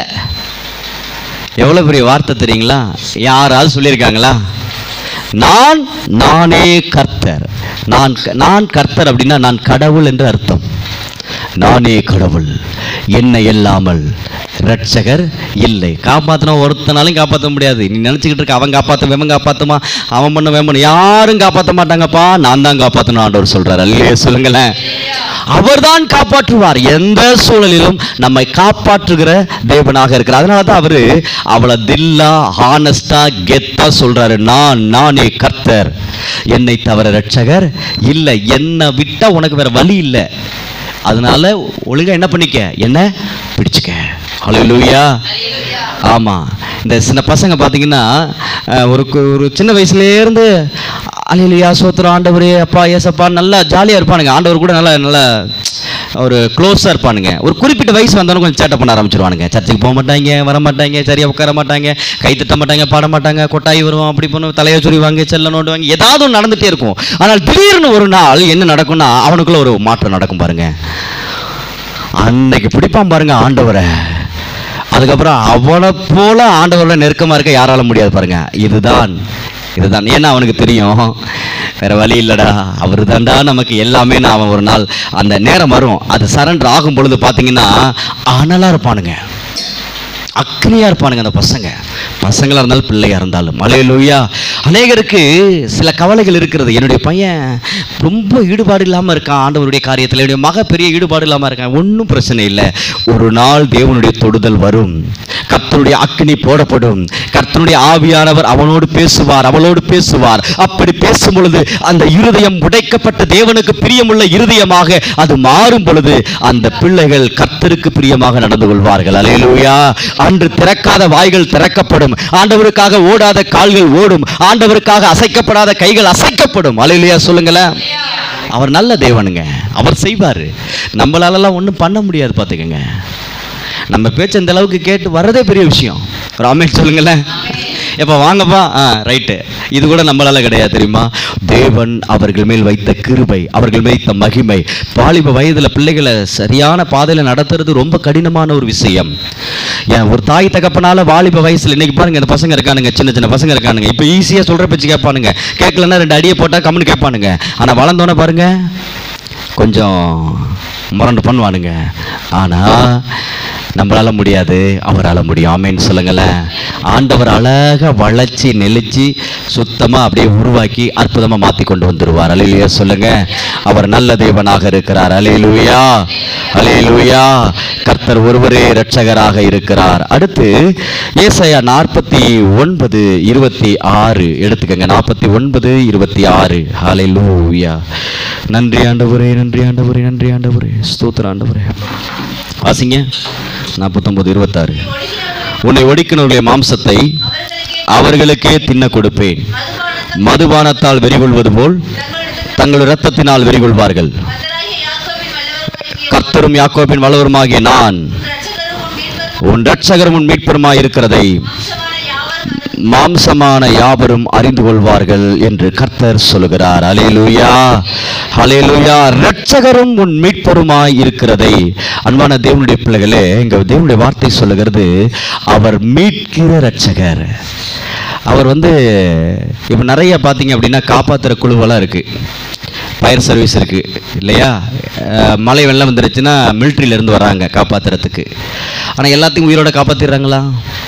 எவ்வளோ பெரிய வார்த்தை தெரியுங்களா யாராவது சொல்லியிருக்காங்களா நான் நானே கர்த்தர் நான் க- நான் கர்த்தர் அப்படின்னா நான் கடவுள் என்று அர்த்தம் நானே கடவுள் என்னை இல்லாமல் ரட்சகர் இல்லை காப்பாற்றின ஒருத்தனாலையும் காப்பாற்ற முடியாது நீ நினச்சிக்கிட்டு இருக்க அவன் காப்பாற்ற வேமன் காப்பாற்றுமா அவன் பண்ண வேமன் யாரும் காப்பாற்ற மாட்டாங்கப்பா நான் தான் காப்பாற்றணும் ஆண்டவர் சொல்றாரு அல்லையே சொல்லுங்களேன் அவர்தான் காப்பாற்றுவார் எந்த சூழலிலும் நம்மை காப்பாற்றுகிற தேவனாக இருக்கிறார் அதனால தான் அவரு அவளை தில்லா ஹானஸ்டா கெத்தா சொல்றாரு நான் நானே கர்த்தர் என்னை தவிர ரட்சகர் இல்லை என்னை விட்டா உனக்கு வேற வழி இல்லை அதனால ஒழுங்கா என்ன பண்ணிக்க என்ன பிடிச்சுக்க ஹalleluya ஆமா இந்த சின்ன பசங்க பார்த்தீங்கன்னா அஹ், ஒரு கு- ஒரு சின்ன வயசுலேருந்து அலையிலையா சோத்திரம் ஆண்டவரே அப்பா ஏசப்பா நல்லா ஜாலியாக இருப்பானுங்க ஆண்டவர் கூட நல்லா நல்லா ஒரு க்ளோஸாக இருப்பானுங்க ஒரு குறிப்பிட்ட வயசு வந்தவங்க கொஞ்சம் சேட்டை பண்ண ஆரம்பிச்சிருவானுங்க சர்ச்சுக்கு போக மாட்டாங்க வர மாட்டாங்க சரியாக உட்கார மாட்டாங்க கை தட்ட மாட்டாங்க பாட மாட்டாங்க கொட்டாய் வருவோம் அப்படி பண்ணுவோம் தலையை சொறிவாங்க செல்ல நோண்டுவாங்க ஏதாவது ஒன்று நடந்துகிட்டே இருக்கும் ஆனால் திடீர்னு ஒரு நாள் என்ன நடக்கும்னா அவனுக்குள்ள ஒரு மாற்றம் நடக்கும் பாருங்க அன்னைக்கு பிடிப்பான் பாருங்க ஆண்டவரை அதுக்கப்புறம் அவனை போல ஆண்டவரோட நெருக்கமா இருக்க யாரால முடியாது பாருங்க இதுதான் இதுதான் ஏன்னா அவனுக்கு தெரியும் வேற வழி இல்லடா அவர் தான்டா நமக்கு எல்லாமே நான் அவன் ஒரு நாள் அந்த நேரம் வரும் அது சரண்டர் ஆகும் பொழுது பார்த்தீங்கன்னா அனலா இருப்பானுங்க அக்னியா இருப்பானுங்க அந்த பசங்க பசங்களா இருந்தாலும் பிள்ளையா இருந்தாலும் அலையலூயா அநேகருக்கு சில கவலைகள் இருக்கிறது என்னுடைய பையன் ரொம்ப ஈடுபாடு இல்லாமல் இருக்கான் ஆண்டவருடைய காரியத்தில் என்னுடைய மக பெரிய ஈடுபாடு இல்லாமல் இருக்கான் ஒன்றும் பிரச்சனை இல்லை ஒரு நாள் தேவனுடைய தொடுதல் வரும் கர்த்தருடைய அக்னி போடப்படும் கர்த்தருடைய ஆவியானவர் அவனோடு பேசுவார் அவளோடு பேசுவார் அப்படி பேசும் பொழுது அந்த இருதயம் உடைக்கப்பட்ட தேவனுக்கு பிரியமுள்ள இருதயமாக அது மாறும் பொழுது அந்த பிள்ளைகள் கர்த்தருக்கு பிரியமாக நடந்து கொள்வார்கள் அலையலூயா அன்று திறக்காத வாய்கள் திறக்கப்படும் ஆண்டவருக்காக ஓடாத கால்கள் ஓடும் ஆண்டவருக்காக அசைக்கப்படாத கைகள் அசைக்கப்படும் அலையிலையா சொல்லுங்களேன் அவர் நல்ல தேவனுங்க அவர் செய்வார் நம்மளாலலாம் ஒன்றும் பண்ண முடியாது பார்த்துக்கங்க நம்ம பேச்சு அந்த அளவுக்கு கேட்டு வர்றதே பெரிய விஷயம் ஒரு ஆமென் சொல்லுங்களேன் எப்போ வாங்கப்பா ஆ ரைட்டு இது கூட நம்மளால கிடையாது தெரியுமா தேவன் அவர்கள் மேல் வைத்த கிருபை அவர்கள் மேல் வைத்த மகிமை வாலிப வயதில் பிள்ளைகளை சரியான பாதையில் நடத்துறது ரொம்ப கடினமான ஒரு விஷயம் ஏன் ஒரு தாய் தகப்பனால வாலிப வயசுல இன்னைக்கு பாருங்க இந்த பசங்க இருக்கானுங்க சின்ன சின்ன பசங்க இருக்கானுங்க இப்போ ஈஸியாக சொல்ற பேச்சு கேட்பானுங்க கேட்கலன்னா ரெண்டு அடியை போட்டால் கம்முன்னு கேட்பானுங்க ஆனால் வளர்ந்தோன்னே பாருங்க கொஞ்சம் முரண்டு பண்ணுவானுங்க ஆனால் நம்மளால முடியாது அவரால் முடியும் ஆமேன்னு சொல்லுங்களேன் ஆண்டவர் அழகாக வளைச்சி நெளிச்சு சுத்தமாக அப்படியே உருவாக்கி அற்புதமாக மாற்றி கொண்டு வந்துடுவார் அலையிலுயா சொல்லுங்க அவர் நல்ல தேவனாக இருக்கிறார் அலையிலுயா அலையிலுயா கர்த்தர் ஒருவரே இரட்சகராக இருக்கிறார் அடுத்து ஏசாயா நாற்பத்தி ஒன்பது இருபத்தி ஆறு எடுத்துக்கங்க நாற்பத்தி ஒன்பது இருபத்தி ஆறு ஹalleluya நன்றி ஆண்டவரே நன்றி ஆண்டவரே நன்றி ஆண்டவரே ஸ்தோத்திர ஆண்டவரே வாசிங்க நாற்பத்தொன்பது இருபத்தாறு உன்னை ஒடிக்கினவருடைய மாம்சத்தை அவர்களுக்கே தின்ன கொடுப்பேன் மதுபானத்தால் மதுபானத்தால் வெறிகொள்வது போல் தங்களிடத்தில் தங்கள் இரத்தத்தினால் வெறிகொள்வார்கள் கர்த்தராகிய யாக்கோபின் வல்லவரும் கர்த்தரும் யாக்கோபின் வல்லவருமாகிய நான் உன் இரட்சகரும் உன் மீட்பரும் உன் இரட்சகரும் உன் மீட்பருமாய் இருக்கிறதை மாம்சமான யாவரும் மாம்சமான யாவரும் அறிந்து கொள்வார்கள் என்று கர்த்தர் சொல்லுகிறார் அலேலுயா அலேலுயா இரட்சகரும் உன் மீட்பருமாய் இருக்கிறதை அன்பான தேவனுடைய பிள்ளைகளே இங்க தேவனுடைய வார்த்தை சொல்லுகிறது அவர் மீட்கிற இரட்சகர் அவர் வந்து இப்போ நிறைய பார்த்தீங்க அப்படின்னா காப்பாற்றுற குழுவெல்லாம் இருக்கு ஃபயர் சர்வீஸ் இருக்கு இல்லையா அஹ் மழை வெள்ளம் வந்துருச்சுன்னா military-ல இருந்து வராங்க காப்பாத்துறதுக்கு ஆனால் எல்லாத்தையும் உயிரோட காப்பாத்திடுறாங்களா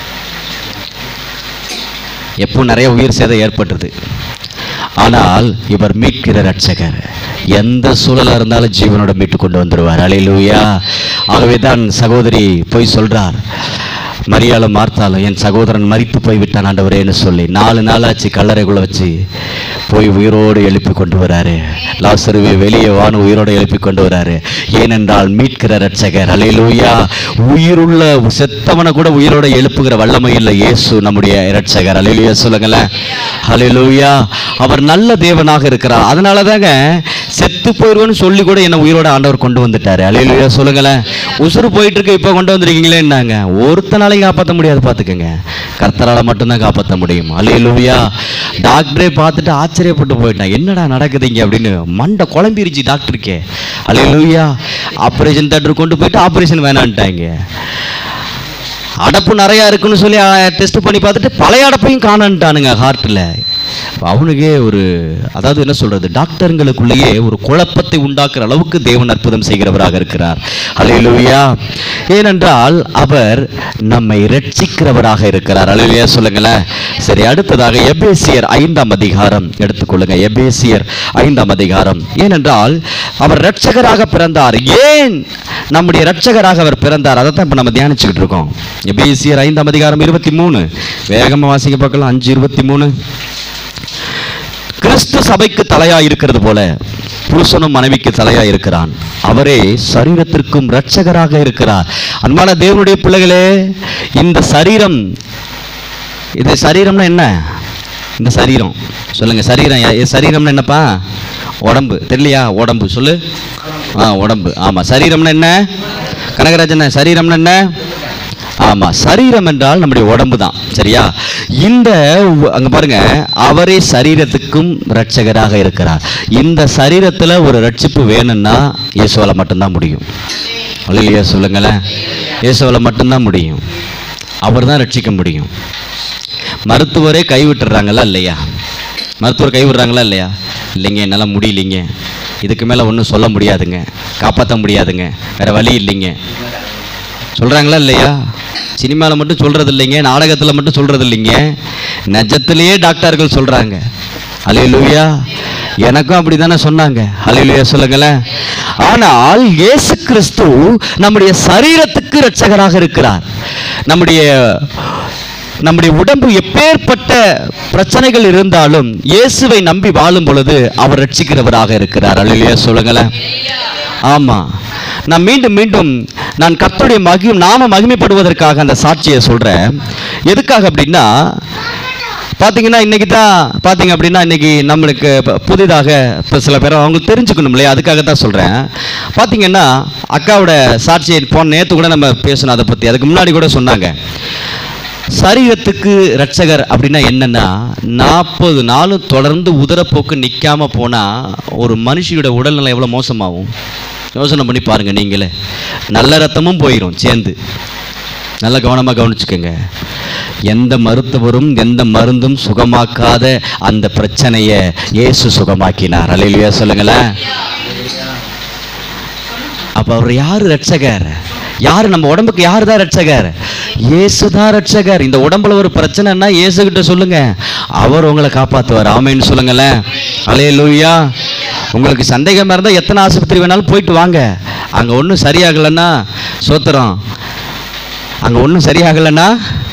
எப்போ நிறைய உயிர் சேதம் ஏற்பட்டுது ஆனால் இவர் மீட்கிற ரட்சகர் எந்த சூழலா இருந்தாலும் ஜீவனோட மீட்டு கொண்டு வந்துடுவார் அலையிலூயா ஆகவே தான் சகோதரி போய் சொல்றார் மரியாளும் மார்த்தாலும் என் சகோதரன் மரித்து போய் விட்டான் ஆண்டவரேன்னு சொல்லி நாலு நாளாச்சு கல்லறைக்குள்ள வச்சு போய் உயிரோடு எழுப்பி கொண்டு வராரு லாசருவை வெளியே வான்னு உயிரோடு எழுப்பி கொண்டு வராரு ஏனென்றால் மீட்கிற ரட்சகர் அலையிலூயா உயிருள்ள செத்தவனை கூட உயிரோட எழுப்புகிற வல்லமை இல்லை இயேசு நம்முடைய இரட்சகர் அலையிலூயா சொல்லுங்களேன் ஹalleluya அவர் நல்ல தேவனாக இருக்கிறார் அதனால தாங்க செத்து போயிருவேன்னு சொல்லி கூட என்ன உயிரோட ஆண்டவர் கொண்டு வந்துட்டாரு அலையிலூயா சொல்லுங்களேன் உசுறு போயிட்டு இருக்கு இப்போ கொண்டு வந்திருக்கீங்களே என்னங்க ஒருத்தனாலையும் காப்பாற்ற முடியாது பார்த்துக்கங்க கர்த்தரால மட்டும்தான் காப்பாற்ற முடியும் அலையிலூயா டாக்டரே பார்த்துட்டு ஆச்சரியப்பட்டு போயிட்டான் என்னடா நடக்குதுங்க அப்படின்னு மண்டை குழம்பிருச்சு டாக்டருக்கே அலையிலூயா ஆப்ரேஷன் தேட்டர் கொண்டு போயிட்டு ஆப்ரேஷன் வேணான்ட்டாங்க அடப்பு நிறையா இருக்குன்னு சொல்லி டெஸ்ட் பண்ணி பார்த்துட்டு பழைய அடப்பையும் காணன்ட்டானுங்க ஹார்ட்டில் அவனுக்கே ஒரு அதாவது என்ன சொல்றது டாக்டருங்களுக்குள்ளேயே ஒரு குழப்பத்தை உண்டாக்குற அளவுக்கு தேவன் அற்புதம் செய்கிறவராக இருக்கிறார் அல்லேலூயா ஏனென்றால் அவர் நம்மை ரட்சிக்கிறவராக இருக்கிறார் அல்லேலூயா சொல்லுங்களேன் சரி அடுத்ததாக எபேசியர் ஐந்தாம் அதிகாரம் எடுத்துக்கொள்ளுங்க எபேசியர் ஐந்தாம் அதிகாரம் ஏனென்றால் அவர் ரட்சகராக பிறந்தார் ஏன் நம்முடைய ரட்சகராக அவர் பிறந்தார் அதை தான் இப்போ நம்ம தியானிச்சுக்கிட்டு இருக்கோம் எபேசியர் ஐந்தாம் அதிகாரம் இருபத்தி மூணு வேகமாக வாசிக்க பார்க்கலாம் அஞ்சு இருபத்தி மூணு கிறிஸ்து சபைக்கு தலையா இருக்கிறது போல புருஷனும் மனைவிக்கு தலையா இருக்கிறான் அவரே சரீரத்திற்கும் இரட்சகராக இருக்கிறார் அன்பான தேவனுடைய பிள்ளைகளே இந்த சரீரம் இது சரீரம்னா என்ன இந்த சரீரம் சொல்லுங்க சரீரம் எ- எ- சரீரம்னா என்னப்பா உடம்பு தெரியலையா உடம்பு சொல்லு ஆ உடம்பு ஆமா சரீரம்னா என்ன கனகராஜன் சரீரம்னா என்ன ஆமா சரீரம் என்றால் நம்முடைய உடம்பு தான் சரியா இந்த உ- அங்க பாருங்க அவரே சரீரத்துக்கும் இரட்சகராக இருக்கிறார் இந்த சரீரத்துல ஒரு ரட்சிப்பு வேணும்னா இயேசுவால மட்டும்தான் முடியும் இல்லையா சொல்லுங்களேன் இயேசுவால மட்டும்தான் முடியும் அவர் தான் ரட்சிக்க முடியும் மருத்துவரே கைவிட்டுறாங்களா இல்லையா மருத்துவர் கைவிடுறாங்களா இல்லையா இல்லைங்க என்னால் முடியலைங்க இதுக்கு மேலே ஒன்றும் சொல்ல முடியாதுங்க காப்பாற்ற முடியாதுங்க வேற வழி இல்லைங்க சொல்கிறாங்களா இல்லையா சினிமாவில் மட்டும் சொல்கிறது இல்லைங்க நாடகத்தில் மட்டும் சொல்கிறது இல்லைங்க நிஜத்திலேயே டாக்டர்கள் சொல்கிறாங்க அலையலூயா எனக்கும் அப்படி தானே சொன்னாங்க அலையலூயா சொல்லுங்களேன் ஆனால் இயேசு கிறிஸ்து நம்முடைய சரீரத்துக்கு இரட்சகராக இருக்கிறார் நம்முடைய நம்முடைய உடம்பு எப்பேற்பட்ட பிரச்சனைகள் இருந்தாலும் இயேசுவை நம்பி வாழும் பொழுது அவர் ரட்சிக்கிறவராக இருக்கிறார் அல்லையா சொல்லுங்களேன் ஆமா நான் மீண்டும் மீண்டும் நான் கர்த்தருடைய மகி நாம மகிமைப்படுவதற்காக அந்த சாட்சியை சொல்றேன் எதுக்காக அப்படின்னா பார்த்தீங்கன்னா இன்னைக்கு தான் பார்த்தீங்க அப்படின்னா இன்னைக்கு நம்மளுக்கு ப- புதிதாக இப்போ சில பேர் அவங்க தெரிஞ்சுக்கணும் இல்லையா அதுக்காக தான் சொல்கிறேன் பார்த்தீங்கன்னா அக்காவோட சாட்சியை போன நேற்று கூட நம்ம பேசணும் அதை பற்றி அதுக்கு முன்னாடி கூட சொன்னாங்க சரீரத்துக்கு ரட்சகர் அப்படின்னா என்னன்னா நாற்பது நாளும் தொடர்ந்து உதரப்போக்கு நிற்காம போனால் ஒரு மனுஷியோட உடல்நிலை எவ்வளோ மோசமாகும் யோசனை பண்ணி பாருங்க நீங்களே நல்ல ரத்தமும் போயிடும் சேர்ந்து நல்லா கவனமாக கவனிச்சுக்கோங்க எந்த மருத்துவரும் எந்த மருந்தும் சுகமாக்காத அந்த பிரச்சனையை இயேசு சுகமாக்கினார் அலையிலையா சொல்லுங்களேன் அப்ப அவர் யாரு ரட்சகர் யாரு நம்ம உடம்புக்கு யாரு தான் ரட்சகர் இயேசு தான் ரட்சகர் இந்த உடம்புல ஒரு பிரச்சனைன்னா இயேசு கிட்ட சொல்லுங்க அவர் உங்களை காப்பாத்துவார் ஆமைன்னு சொல்லுங்களேன் அலே லூயா உங்களுக்கு சந்தேகமா இருந்தா எத்தனை ஆஸ்பத்திரி வேணாலும் போயிட்டு வாங்க அங்க ஒன்றும் சரியாகலைன்னா சோத்திரம் அங்க ஒன்றும் சரியாகலைன்னா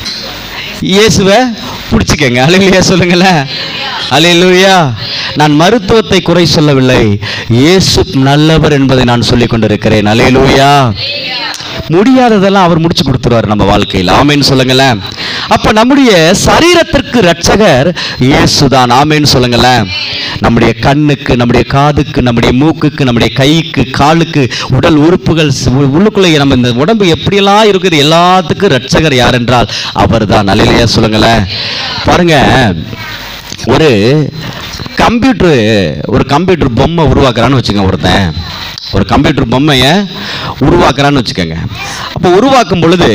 இயேசுவை பிடிச்சிக்கங்க அலையிலையா சொல்லுங்களேன் அலையிலுயா நான் மருத்துவத்தை குறை சொல்லவில்லை இயேசு நல்லவர் என்பதை நான் சொல்லிக் கொண்டிருக்கிறேன் அலையிலுயா முடியாததெல்லாம் அவர் முடிச்சு கொடுத்துருவார் நம்ம வாழ்க்கையில் ஆமேன்னு சொல்லுங்களேன் அப்ப நம்முடைய சரீரத்திற்கு ரட்சகர் இயேசுதான் ஆமேன்னு சொல்லுங்களேன் நம்முடைய கண்ணுக்கு நம்முடைய காதுக்கு நம்முடைய மூக்குக்கு நம்முடைய கைக்கு காலுக்கு உடல் உறுப்புகள் சி- உ- உள்ளுக்குள்ளே நம்ம இந்த உடம்பு எப்படியெல்லாம் இருக்குது எல்லாத்துக்கும் ரட்சகர் யார் என்றால் அவர் தான் நல்லையா சொல்லுங்களேன் பாருங்க ஒரு கம்ப்யூட்டர் ஒரு கம்ப்யூட்டர் பொம்மை உருவாக்குறான்னு வச்சுக்கோங்க ஒருத்தன் ஒரு கம்ப்யூட்டர் பொம்மையை உருவாக்குறான்னு வச்சுக்கோங்க அப்போ உருவாக்கும் பொழுது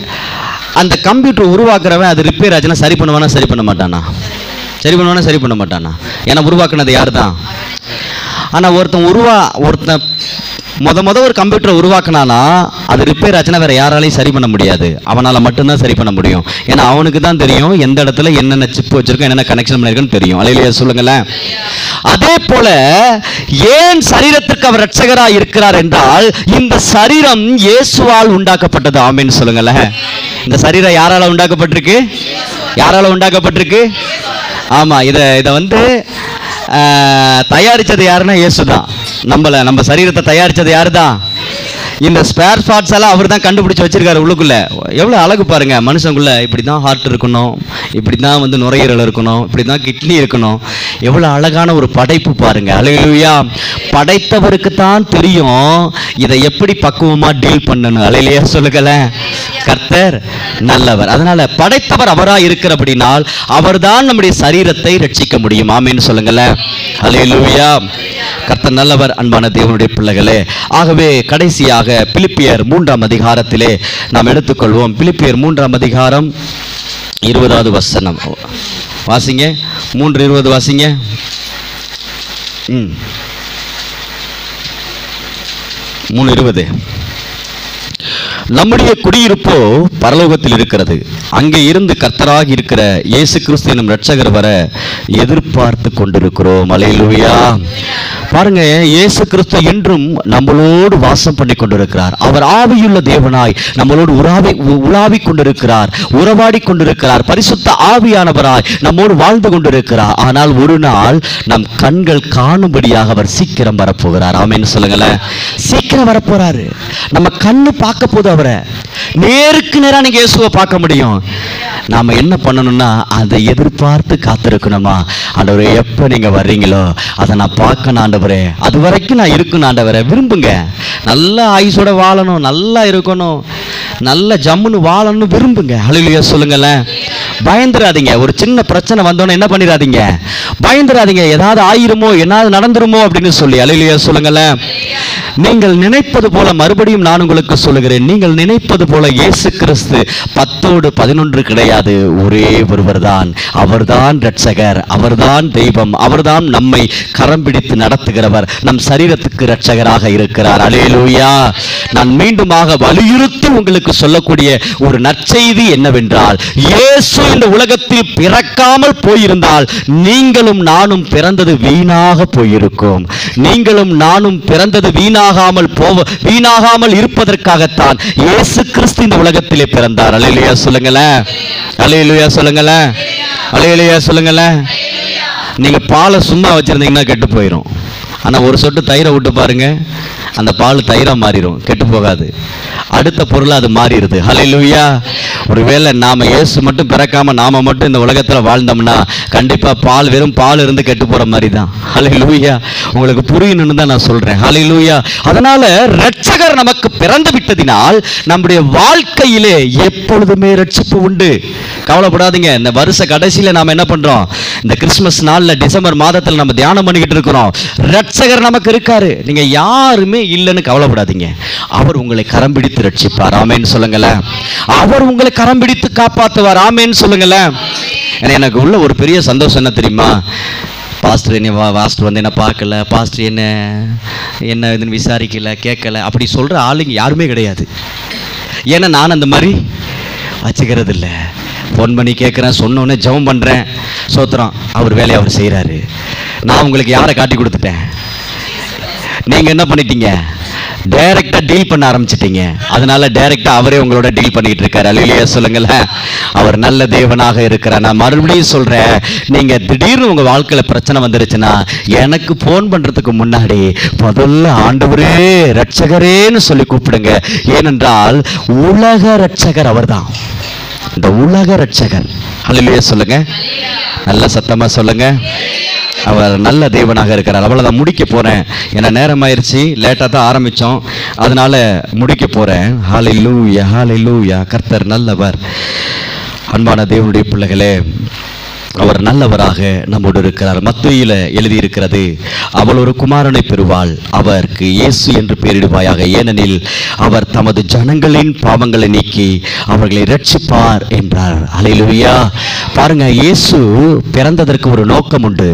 அந்த கம்ப்யூட்டர் உருவாக்குறவன் அது ரிப்பேர் ஆச்சுன்னா சரி பண்ணுவானா சரி பண்ண மாட்டானா சரி பண்ணுவானா சரி பண்ண மாட்டானா ஏன்னா உருவாக்குனது யார் தான் ஆனால் ஒருத்தன் உருவா ஒருத்தன் முத முத ஒரு கம்ப்யூட்டரை உருவாக்குனானா அது ரிப்பேர் ஆச்சுன்னா வேற யாராலையும் சரி பண்ண முடியாது அவனால மட்டும்தான் சரி பண்ண முடியும் ஏன்னா அவனுக்கு தான் தெரியும் எந்த இடத்துல என்னென்ன சிப் வச்சிருக்கோம் என்னென்ன கனெக்ஷன் பண்ணிருக்குன்னு தெரியும் அலையிலேயே சொல்லுங்களேன் அதே போல ஏன் சரீரத்திற்கு அவர் ரட்சகரா இருக்கிறார் என்றால் இந்த சரீரம் இயேசுவால் உண்டாக்கப்பட்டது ஆமேன்னு சொல்லுங்களேன் இந்த சரீரம் யாரால உண்டாக்கப்பட்டிருக்கு யாரால உண்டாக்கப்பட்டிருக்கு ஆமா இத இத வந்து ஆஹ், தயாரிச்சது யாருன்னா இயேசு தான் நம்மள நம்ம சரீரத்தை தயாரிச்சது யாரு தான் இந்த ஸ்பேர் பார்ட்ஸ் எல்லாம் அவர் தான் கண்டுபிடிச்சு வச்சிருக்காரு உள்ளுக்குள்ள எவ்வளோ அழகு பாருங்க மனுஷங்குள்ள இப்படி தான் ஹார்ட் இருக்கணும் இப்படி தான் வந்து நுரையீரல் இருக்கணும் இப்படி தான் கிட்னி இருக்கணும் எவ்வளோ அழகான ஒரு படைப்பு பாருங்க அலையிலுயா படைத்தவருக்கு தான் தெரியும் இதை எப்படி பக்குவமா டீல் பண்ணணும் அலையிலையா சொல்லுங்களேன் கர்த்தர் நல்லவர் அதனால படைத்தவர் அவரா இருக்கிறபடினால் அவர்தான் நம்முடைய சரீரத்தை ரட்சிக்க முடியும் ஆமேன்னு சொல்லுங்களேன் அலையிலுயா கர்த்தர் நல்லவர் அன்பான தேவனுடைய பிள்ளைகளே ஆகவே கடைசியாக பிலிப்பியர் மூன்றாம் அதிகாரத்திலே நாம் எடுத்துக்கொள்வோம் பிலிப்பியர் மூன்றாம் அதிகாரம் இருபதாவது வசனம் வாசிங்க மூன்று இருபது வாசிங்க ம் மூணு இருபது நம்முடைய குடியிருப்போ பரலோகத்தில் இருக்கிறது அங்கே இருந்து கர்த்தராக இருக்கிற இயேசு கிறிஸ்து எனும் ரட்சகர் வர எதிர்பார்த்து கொண்டிருக்கிறோம் அலையிலுயா பாருங்க இயேசு கிறிஸ்து என்றும் நம்மளோடு வாசம் பண்ணி கொண்டிருக்கிறார் அவர் ஆவியுள்ள தேவனாய் நம்மளோடு உலாவி உ- உலாவிக் கொண்டிருக்கிறார் உறவாடி கொண்டிருக்கிறார் பரிசுத்த ஆவியானவராய் நம்மோடு வாழ்ந்து கொண்டிருக்கிறார் ஆனால் ஒரு நாள் நம் கண்கள் காணும்படியாக அவர் சீக்கிரம் வரப்போகிறார் ஆமென்னு சொல்லுங்களேன் சீக்கிரம் வரப்போறாரு நம்ம கண்ணு பார்க்க போது அவரை நேருக்கு நேரா நீங்க இயேசுவை பார்க்க முடியும் நாம என்ன பண்ணணும்னா அதை எதிர்பார்த்து காத்திருக்கணுமா ஆண்டவரே எப்போ நீங்க வர்றீங்களோ அதை நான் பார்க்கணும் ஆண்டவரே அது வரைக்கும் நான் இருக்கணும் ஆண்டவரே விரும்புங்க நல்ல ஆயுசோட வாழணும் நல்லா இருக்கணும் நல்ல ஜம்முன்னு வாழணும்னு விரும்புங்க அழுலியா சொல்லுங்களேன் பயந்துராதீங்க ஒரு சின்ன பிரச்சனை வந்தோன்னே என்ன பண்ணிடாதீங்க பயந்துராதீங்க ஏதாவது ஆயிருமோ என்னாவது நடந்துருமோ அப்படின்னு சொல்லி அழுலியா சொல்லுங்களேன் நீங்கள் நினைப்பது போல மறுபடியும் நான் உங்களுக்கு சொல்லுகிறேன் நீங்கள் நினைப்பது போல இயேசு கிறிஸ்து பத்தோடு பதினொன்று கிடையாது ஒரே ஒருவர் தான் அவர்தான் ரட்சகர் அவர்தான் தெய்வம் அவர்தான் நம்மை கரம் பிடித்து நடத்துகிறவர் நம் சரீரத்துக்கு ரட்சகராக இருக்கிறார் அலேலூயா நான் மீண்டுமாக வலியுறுத்தி உங்களுக்கு சொல்லக்கூடிய ஒரு நற்செய்தி என்னவென்றால் இயேசு இந்த உலகத்தில் பிறக்காமல் போயிருந்தால் நீங்களும் நானும் பிறந்தது வீணாக போயிருக்கும் நீங்களும் நானும் பிறந்தது வீணாகாமல் போவ வீணாகாமல் இருப்பதற்காகத்தான் இயேசு கிறிஸ்து இந்த உலகத்திலே பிறந்தார் அலையிலுயா சொல்லுங்களேன் அலையிலுயா சொல்லுங்களேன் அலையிலுயா சொல்லுங்களேன் நீங்க பாலை சும்மா வச்சிருந்தீங்கன்னா கெட்டு போயிடும் ஆனா ஒரு சொட்டு தயிரை விட்டு பாருங்க அந்த பால் தயிரா மாறிடும் கெட்டு போகாது அடுத்த பொருளா அது மாறிடுது ஹalleluya ஒருவேளை நாம இயேசு மட்டும் பிறக்காம நாம மட்டும் இந்த உலகத்துல வாழ்ந்தோம்னா கண்டிப்பா பால் வெறும் பால் இருந்து கெட்டு போற மாதிரி தான் ஹalleluya உங்களுக்கு புரியணும்னு தான் நான் சொல்றேன் ஹalleluya அதனால இரட்சகர் நமக்கு பிறந்து விட்டதினால் நம்முடைய வாழ்க்கையிலே எப்பொழுதுமே ரட்சிப்பு உண்டு கவலைப்படாதீங்க இந்த வருஷ கடைசியில நாம என்ன பண்றோம் இந்த கிறிஸ்மஸ் நாள்ல டிசம்பர் மாதத்துல நம்ம தியானம் பண்ணிக்கிட்டு இருக்கிறோம் ரட்சகர் நமக்கு இருக்காரு நீங்க யாருமே இல்லைன்னு கவலைப்படாதீங்க அவர் உங்களை கரம் பிடித்து ரட்சிப்பார் ஆமேன்னு சொல்லுங்களேன் அவர் உங்களை கரம் பிடித்து காப்பாத்துவார் ஆமேன்னு சொல்லுங்களேன் ஏன்னா எனக்கு உள்ள ஒரு பெரிய சந்தோஷம் என்ன தெரியுமா பாஸ்டர் என்ன வா பாஸ்டர் வந்து என்ன பார்க்கல பாஸ்டர் என்ன என்ன இதுன்னு விசாரிக்கல கேட்கல அப்படி சொல்ற ஆளுங்க யாருமே கிடையாது ஏன்னா நான் அந்த மாதிரி வச்சுக்கிறது இல்லை ஃபோன் பண்ணி கேட்குறேன் சொன்னோன்னே ஜெபம் பண்ணுறேன் சோத்திரம் அவர் வேலையை அவர் செய்கிறாரு நான் உங்களுக்கு யாரை காட்டி கொடுத்துட்டேன் நீங்கள் என்ன பண்ணிட்டீங்க டைரக்டா டீல் பண்ண ஆரம்பிச்சிட்டீங்க அதனால டைரக்டா அவரே உங்களோட டீல் பண்ணிட்டு இருக்காரு அல்லையா சொல்லுங்களேன் அவர் நல்ல தேவனாக இருக்கிறார் நான் மறுபடியும் சொல்றேன் நீங்க திடீர்னு உங்க வாழ்க்கையில பிரச்சனை வந்துருச்சுன்னா எனக்கு போன் பண்றதுக்கு முன்னாடி முதல்ல ஆண்டவரே ரட்சகரேன்னு சொல்லி கூப்பிடுங்க ஏனென்றால் உலக ரட்சகர் அவர்தான் இந்த உலக ரட்சகர் அல்லையா சொல்லுங்க நல்ல சத்தமா சொல்லுங்க அவர் நல்ல தேவனாக இருக்கிறார் அவ்வளோதான் முடிக்க போகிறேன் ஏன்னா நேரம் ஆயிடுச்சு லேட்டாக தான் ஆரம்பித்தோம் அதனால முடிக்க போகிறேன் ஹாலை லூயா ஹாலை லூயா கர்த்தர் நல்லவர் அன்பான தேவனுடைய பிள்ளைகளே அவர் நல்லவராக நம்மோடு இருக்கிறார் மத்தியில் எழுதியிருக்கிறது அவள் ஒரு குமாரனை பெறுவாள் அவருக்கு இயேசு என்று பெயரிடுவாயாக ஏனெனில் அவர் தமது ஜனங்களின் பாவங்களை நீக்கி அவர்களை ரட்சிப்பார் என்றார் அலையிலுயா பாருங்க இயேசு பிறந்ததற்கு ஒரு நோக்கம் உண்டு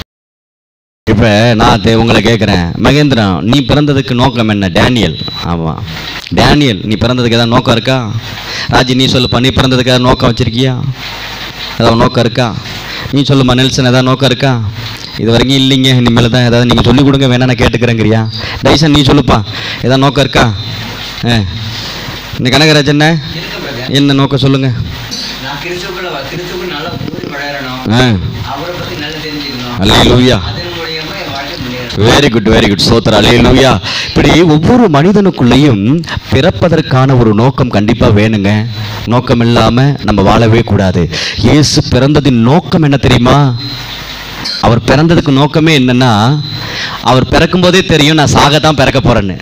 இப்போ நான் தே- உங்களை கேட்குறேன் மகேந்திரன் நீ பிறந்ததுக்கு நோக்கம் என்ன டேனியல் ஆமாம் டேனியல் நீ பிறந்ததுக்கு ஏதாவது நோக்கம் இருக்கா ராஜி நீ சொல்லுப்பா நீ பிறந்ததுக்கு ஏதாவது நோக்கம் வச்சிருக்கியா ஏதாவது நோக்கம் இருக்கா நீ சொல்லுமா நெல்சன் ஏதாவது நோக்கம் இருக்கா இது வரைக்கும் இல்லைங்க இனிமேல் தான் ஏதாவது நீங்கள் சொல்லிக் கொடுங்க வேணா நான் கேட்டுக்கிறேங்கிறியா டைசன் நீ சொல்லுப்பா ஏதாவது நோக்கம் இருக்கா ஆ இந்த கனகராஜ் என்ன இருக்கு brother. என்ன நோக்கம் சொல்லுங்க நான் கிறிஸ்துக்குள்ள வ- கிறிஸ்துக்குள்ள நல்லா ஊறி வளரணும் ஆ அவரை பத்தி நல்லா தெரிஞ்சுக்கணும் அல்லேலூயா. அதன் மூலியமா என் வாழ்க்கை முன்னேறணும் வெரி குட் வெரி குட் சோத்ரா அல்லேலூயா இப்படி ஒவ்வொரு மனிதனுக்குள்ளேயும் பிறப்பதற்கான ஒரு நோக்கம் கண்டிப்பா வேணுங்க நோக்கம் இல்லாம நம்ம வாழவே கூடாது இயேசு பிறந்ததின் நோக்கம் என்ன தெரியுமா அவர் பிறந்ததுக்கு நோக்கமே என்னன்னா அவர் பிறக்கும் போதே தெரியும் நான் சாகத்தான் பிறக்க போறேன்னு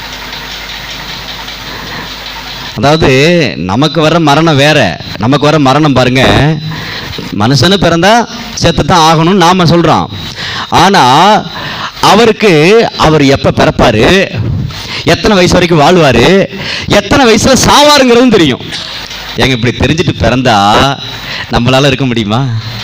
அதாவது நமக்கு வர மரணம் வேற நமக்கு வர மரணம் பாருங்க மனுஷனு பிறந்தா செத்து தான் ஆகணும்னு நாம சொல்றோம் ஆனா அவருக்கு அவர் எப்ப பிறப்பாரு எத்தனை வயசு வரைக்கும் வாழ்வாரு எத்தனை வயசுல சாவாருங்கிறதும் தெரியும் ஏங்க இப்படி தெரிஞ்சுட்டு பிறந்தா நம்மளால இருக்க முடியுமா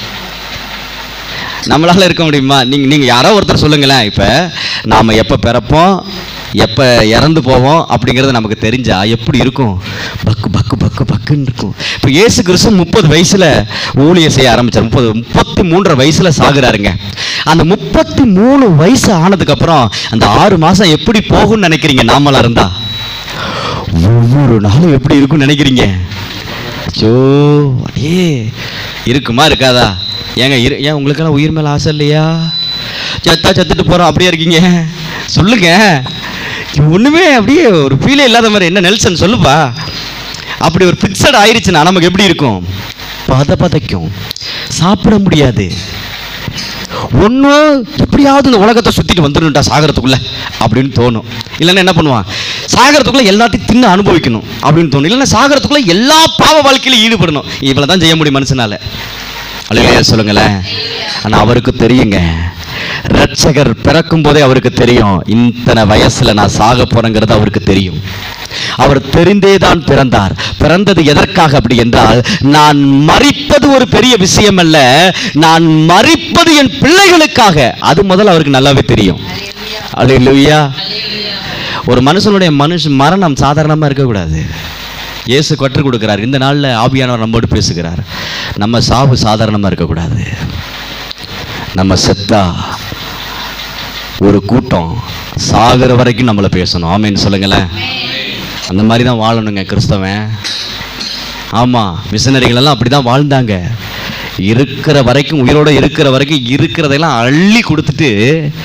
நம்மளால இருக்க முடியுமா நீங்க நீங்க யாரோ ஒருத்தர் சொல்லுங்களேன் இப்ப நாம எப்ப பிறப்போம் எப்ப இறந்து போவோம் அப்படிங்கிறது நமக்கு தெரிஞ்சா எப்படி இருக்கும் பக்கு பக்கு பக்கு பக்குன்னு இருக்கும் இப்போ இயேசு கிறிஸ்து முப்பது வயசுல ஊழியம் செய்ய ஆரம்பிச்சார் முப்பது முப்பத்தி மூன்றரை வயசுல சாகுறாருங்க அந்த முப்பத்தி மூணு வயசு ஆனதுக்கு அப்புறம் அந்த ஆறு மாசம் எப்படி போகும்னு நினைக்கிறீங்க நாமளா இருந்தா ஒவ்வொரு நாளும் எப்படி இருக்கும்னு நினைக்கிறீங்க அச்சோ ஏ இருக்குமா இருக்காதா ஏங்க இரு ஏன் உங்களுக்கெல்லாம் உயிர் மேல ஆசை இல்லையா செத்தா செத்துட்டு போறோம் அப்படியே இருக்கீங்க சொல்லுங்க ஒண்ணுமே அப்படியே ஒரு ஃபீலே இல்லாத மாதிரி என்ன நெல்சன் சொல்லுப்பா அப்படி ஒரு ஃபிக்ஸட் ஆயிருச்சுன்னா நமக்கு எப்படி இருக்கும் பத பதைக்கும் சாப்பிட முடியாது ஒன்றும் எப்படியாவது இந்த உலகத்தை சுற்றிட்டு வந்துடணும்டா சாகரத்துக்குள்ள அப்படின்னு தோணும் இல்லைன்னா என்ன பண்ணுவான் சாகரத்துக்குள்ள எல்லாத்தையும் தின்னு அனுபவிக்கணும் அப்படின்னு தோணும் இல்லைன்னா சாகரத்துக்குள்ள எல்லா பாவ வாழ்க்கையிலும் ஈடுபடணும் இவ்வளோ தான் செய்ய முடியும் மனுஷனால அல்லையா சொல்லுங்களேன் ஆனால் அவருக்கு தெரியுங்க ரட்சகர் பிறக்கும் போதே அவருக்கு தெரியும் இத்தனை வயசுல நான் சாக போறேங்கிறது அவருக்கு தெரியும் அவர் தெரிந்தே தான் பிறந்தார் பிறந்தது எதற்காக அப்படி என்றால் நான் மறிப்பது ஒரு பெரிய விஷயம் அல்ல நான் மறிப்பது என் பிள்ளைகளுக்காக அது முதல்ல அவருக்கு நல்லாவே தெரியும் அல்லேலூயா ஒரு மனுஷனுடைய மனுஷ மரணம் சாதாரணமா இருக்கக்கூடாது இயேசு கற்றுக் கொடுக்கிறார் இந்த நாள்ல ஆவியானவர் நம்மோடு பேசுகிறார் நம்ம சாவு சாதாரணமா இருக்கக்கூடாது நம்ம செத்தா ஒரு கூட்டம் சாகிற வரைக்கும் நம்மளை பேசணும் ஆமேன்னு சொல்லுங்களேன் அந்த மாதிரி தான் வாழணுங்க கிறிஸ்தவன் ஆமாம் மிஷனரிகள் எல்லாம் அப்படி தான் வாழ்ந்தாங்க இருக்கிற வரைக்கும் உயிரோட இருக்கிற வரைக்கும் இருக்கிறதையெல்லாம் அள்ளி கொடுத்துட்டு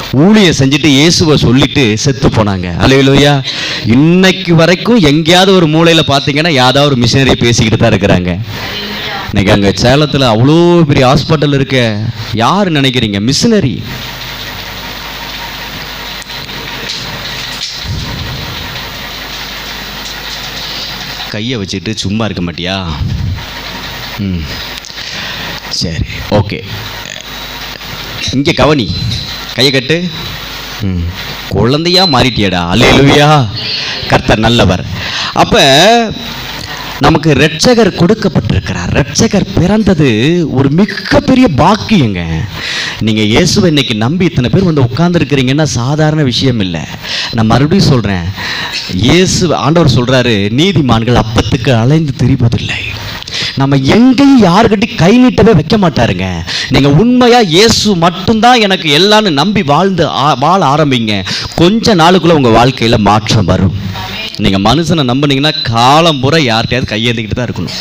ஊழியம் செஞ்சுட்டு இயேசுவை சொல்லிட்டு செத்து போனாங்க அல்லையா இன்னைக்கு வரைக்கும் எங்கேயாவது ஒரு மூலையில பார்த்தீங்கன்னா யாராவது ஒரு மிஷினரி பேசிக்கிட்டு தான் இருக்கிறாங்க இன்னைக்கு அங்கே சேலத்தில் அவ்வளோ பெரிய ஹாஸ்பிட்டல் இருக்க யார் நினைக்கிறீங்க மிஷினரி கையை வச்சுட்டு சும்மா இருக்க மாட்டியா ம் சரி ஓகே இங்கே கவனி கையை கட்டு ம் குழந்தையா மாறிட்டியடா அல்லேலூயா கர்த்தர் நல்லவர் அப்போ நமக்கு ரட்சகர் கொடுக்கப்பட்டிருக்கிறார் ரட்சகர் பிறந்தது ஒரு மிகப்பெரிய பாக்கியங்க நீங்கள் இயேசுவை இன்னைக்கு நம்பி இத்தனை பேர் வந்து உட்காந்துருக்கிறீங்கன்னா சாதாரண விஷயம் இல்லை நான் மறுபடியும் சொல்கிறேன் இயேசு ஆண்டவர் சொல்கிறாரு நீதிமான்கள் அப்பத்துக்கு அலைந்து திரிவதில்லை நம்ம எங்கேயும் யாருக்கிட்டையும் கை நீட்டவே வைக்க மாட்டாருங்க நீங்க உண்மையா இயேசு மட்டும்தான் எனக்கு எல்லாம்னு நம்பி வாழ்ந்து ஆ- வாழ ஆரம்பிங்க கொஞ்ச நாளுக்குள்ள உங்க வாழ்க்கையில மாற்றம் வரும் நீங்க மனுஷனை நம்புனீங்கன்னா காலம் பூரா யார்கிட்டயாவது கையேந்திக்கிட்டு தான் இருக்கணும்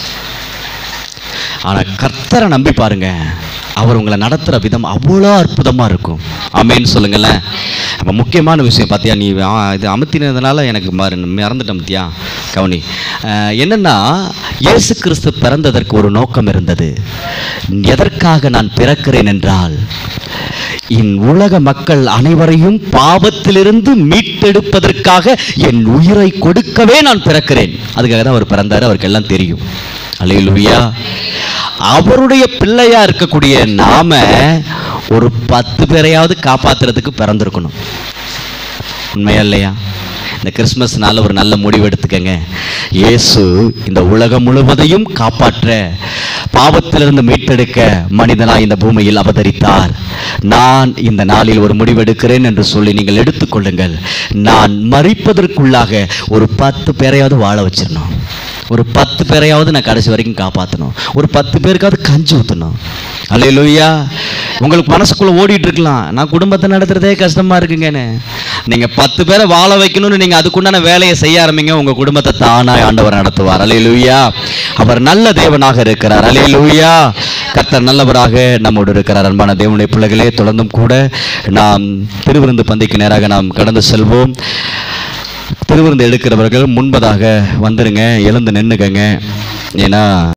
ஆனா கர்த்தரை நம்பி பாருங்க அவர் உங்களை நடத்துகிற விதம் அவ்வளோ அற்புதமாக இருக்கும் ஆமேன்னு சொல்லுங்களேன் அப்போ முக்கியமான விஷயம் பார்த்தியா நீ ஆ, இது அமுத்தினதுனால எனக்கு மற மறந்துட்டேன் பார்த்தியா கவனி அஹ், என்னன்னா இயேசு கிறிஸ்து பிறந்ததற்கு ஒரு நோக்கம் இருந்தது எதற்காக நான் பிறக்கிறேன் என்றால் என் உலக மக்கள் அனைவரையும் பாவத்திலிருந்து மீட்டெடுப்பதற்காக என் உயிரை கொடுக்கவே நான் பிறக்கிறேன் அதுக்காக தான் அவர் பிறந்தார் அவருக்கு எல்லாம் தெரியும் அல்லேலூயா அவருடைய பிள்ளையா இருக்கக்கூடிய நாம ஒரு பத்து பேரையாவது காப்பாத்துறதுக்கு பிறந்திருக்கணும் உண்மையா இல்லையா இந்த கிறிஸ்மஸ்னால ஒரு நல்ல முடிவு எடுத்துக்கங்க இயேசு இந்த உலகம் முழுவதையும் காப்பாற்ற பாவத்திலிருந்து மீட்டெடுக்க மனிதனாய் இந்த பூமியில் அவதரித்தார் நான் இந்த நாளில் ஒரு முடிவெடுக்கிறேன் என்று சொல்லி நீங்கள் எடுத்துக்கொள்ளுங்கள் நான் மறிப்பதற்குள்ளாக ஒரு பத்து பேரையாவது வாழ வச்சிடணும் ஒரு பத்து பேரையாவது நான் கடைசி வரைக்கும் காப்பாற்றணும் ஒரு பத்து பேருக்காவது கஞ்சி ஊற்றணும் அல்லையா உங்களுக்கு மனசுக்குள்ள ஓடிட்டு இருக்கலாம் நான் குடும்பத்தை நடத்துறதே கஷ்டமா இருக்குங்கன்னு நீங்க பத்து பேரை வாழ வைக்கணும்னு நீங்க அதுக்குண்டான வேலையை செய்ய ஆரம்பிங்க உங்க குடும்பத்தை தானாய் ஆண்டவர் நடத்துவார் அலையலூயா அவர் நல்ல தேவனாக இருக்கிறார் அலையலூயா கர்த்தர் நல்லவராக நம்மோடு இருக்கிறார் அன்பான தேவனுடைய பிள்ளைகளே தொடர்ந்தும் கூட நாம் திருவிருந்து பந்திக்கு நேராக நாம் கடந்து செல்வோம் திருவிருந்து எடுக்கிறவர்கள் முன்பதாக வந்துருங்க எழுந்து நின்னுக்கங்க ஏன்னா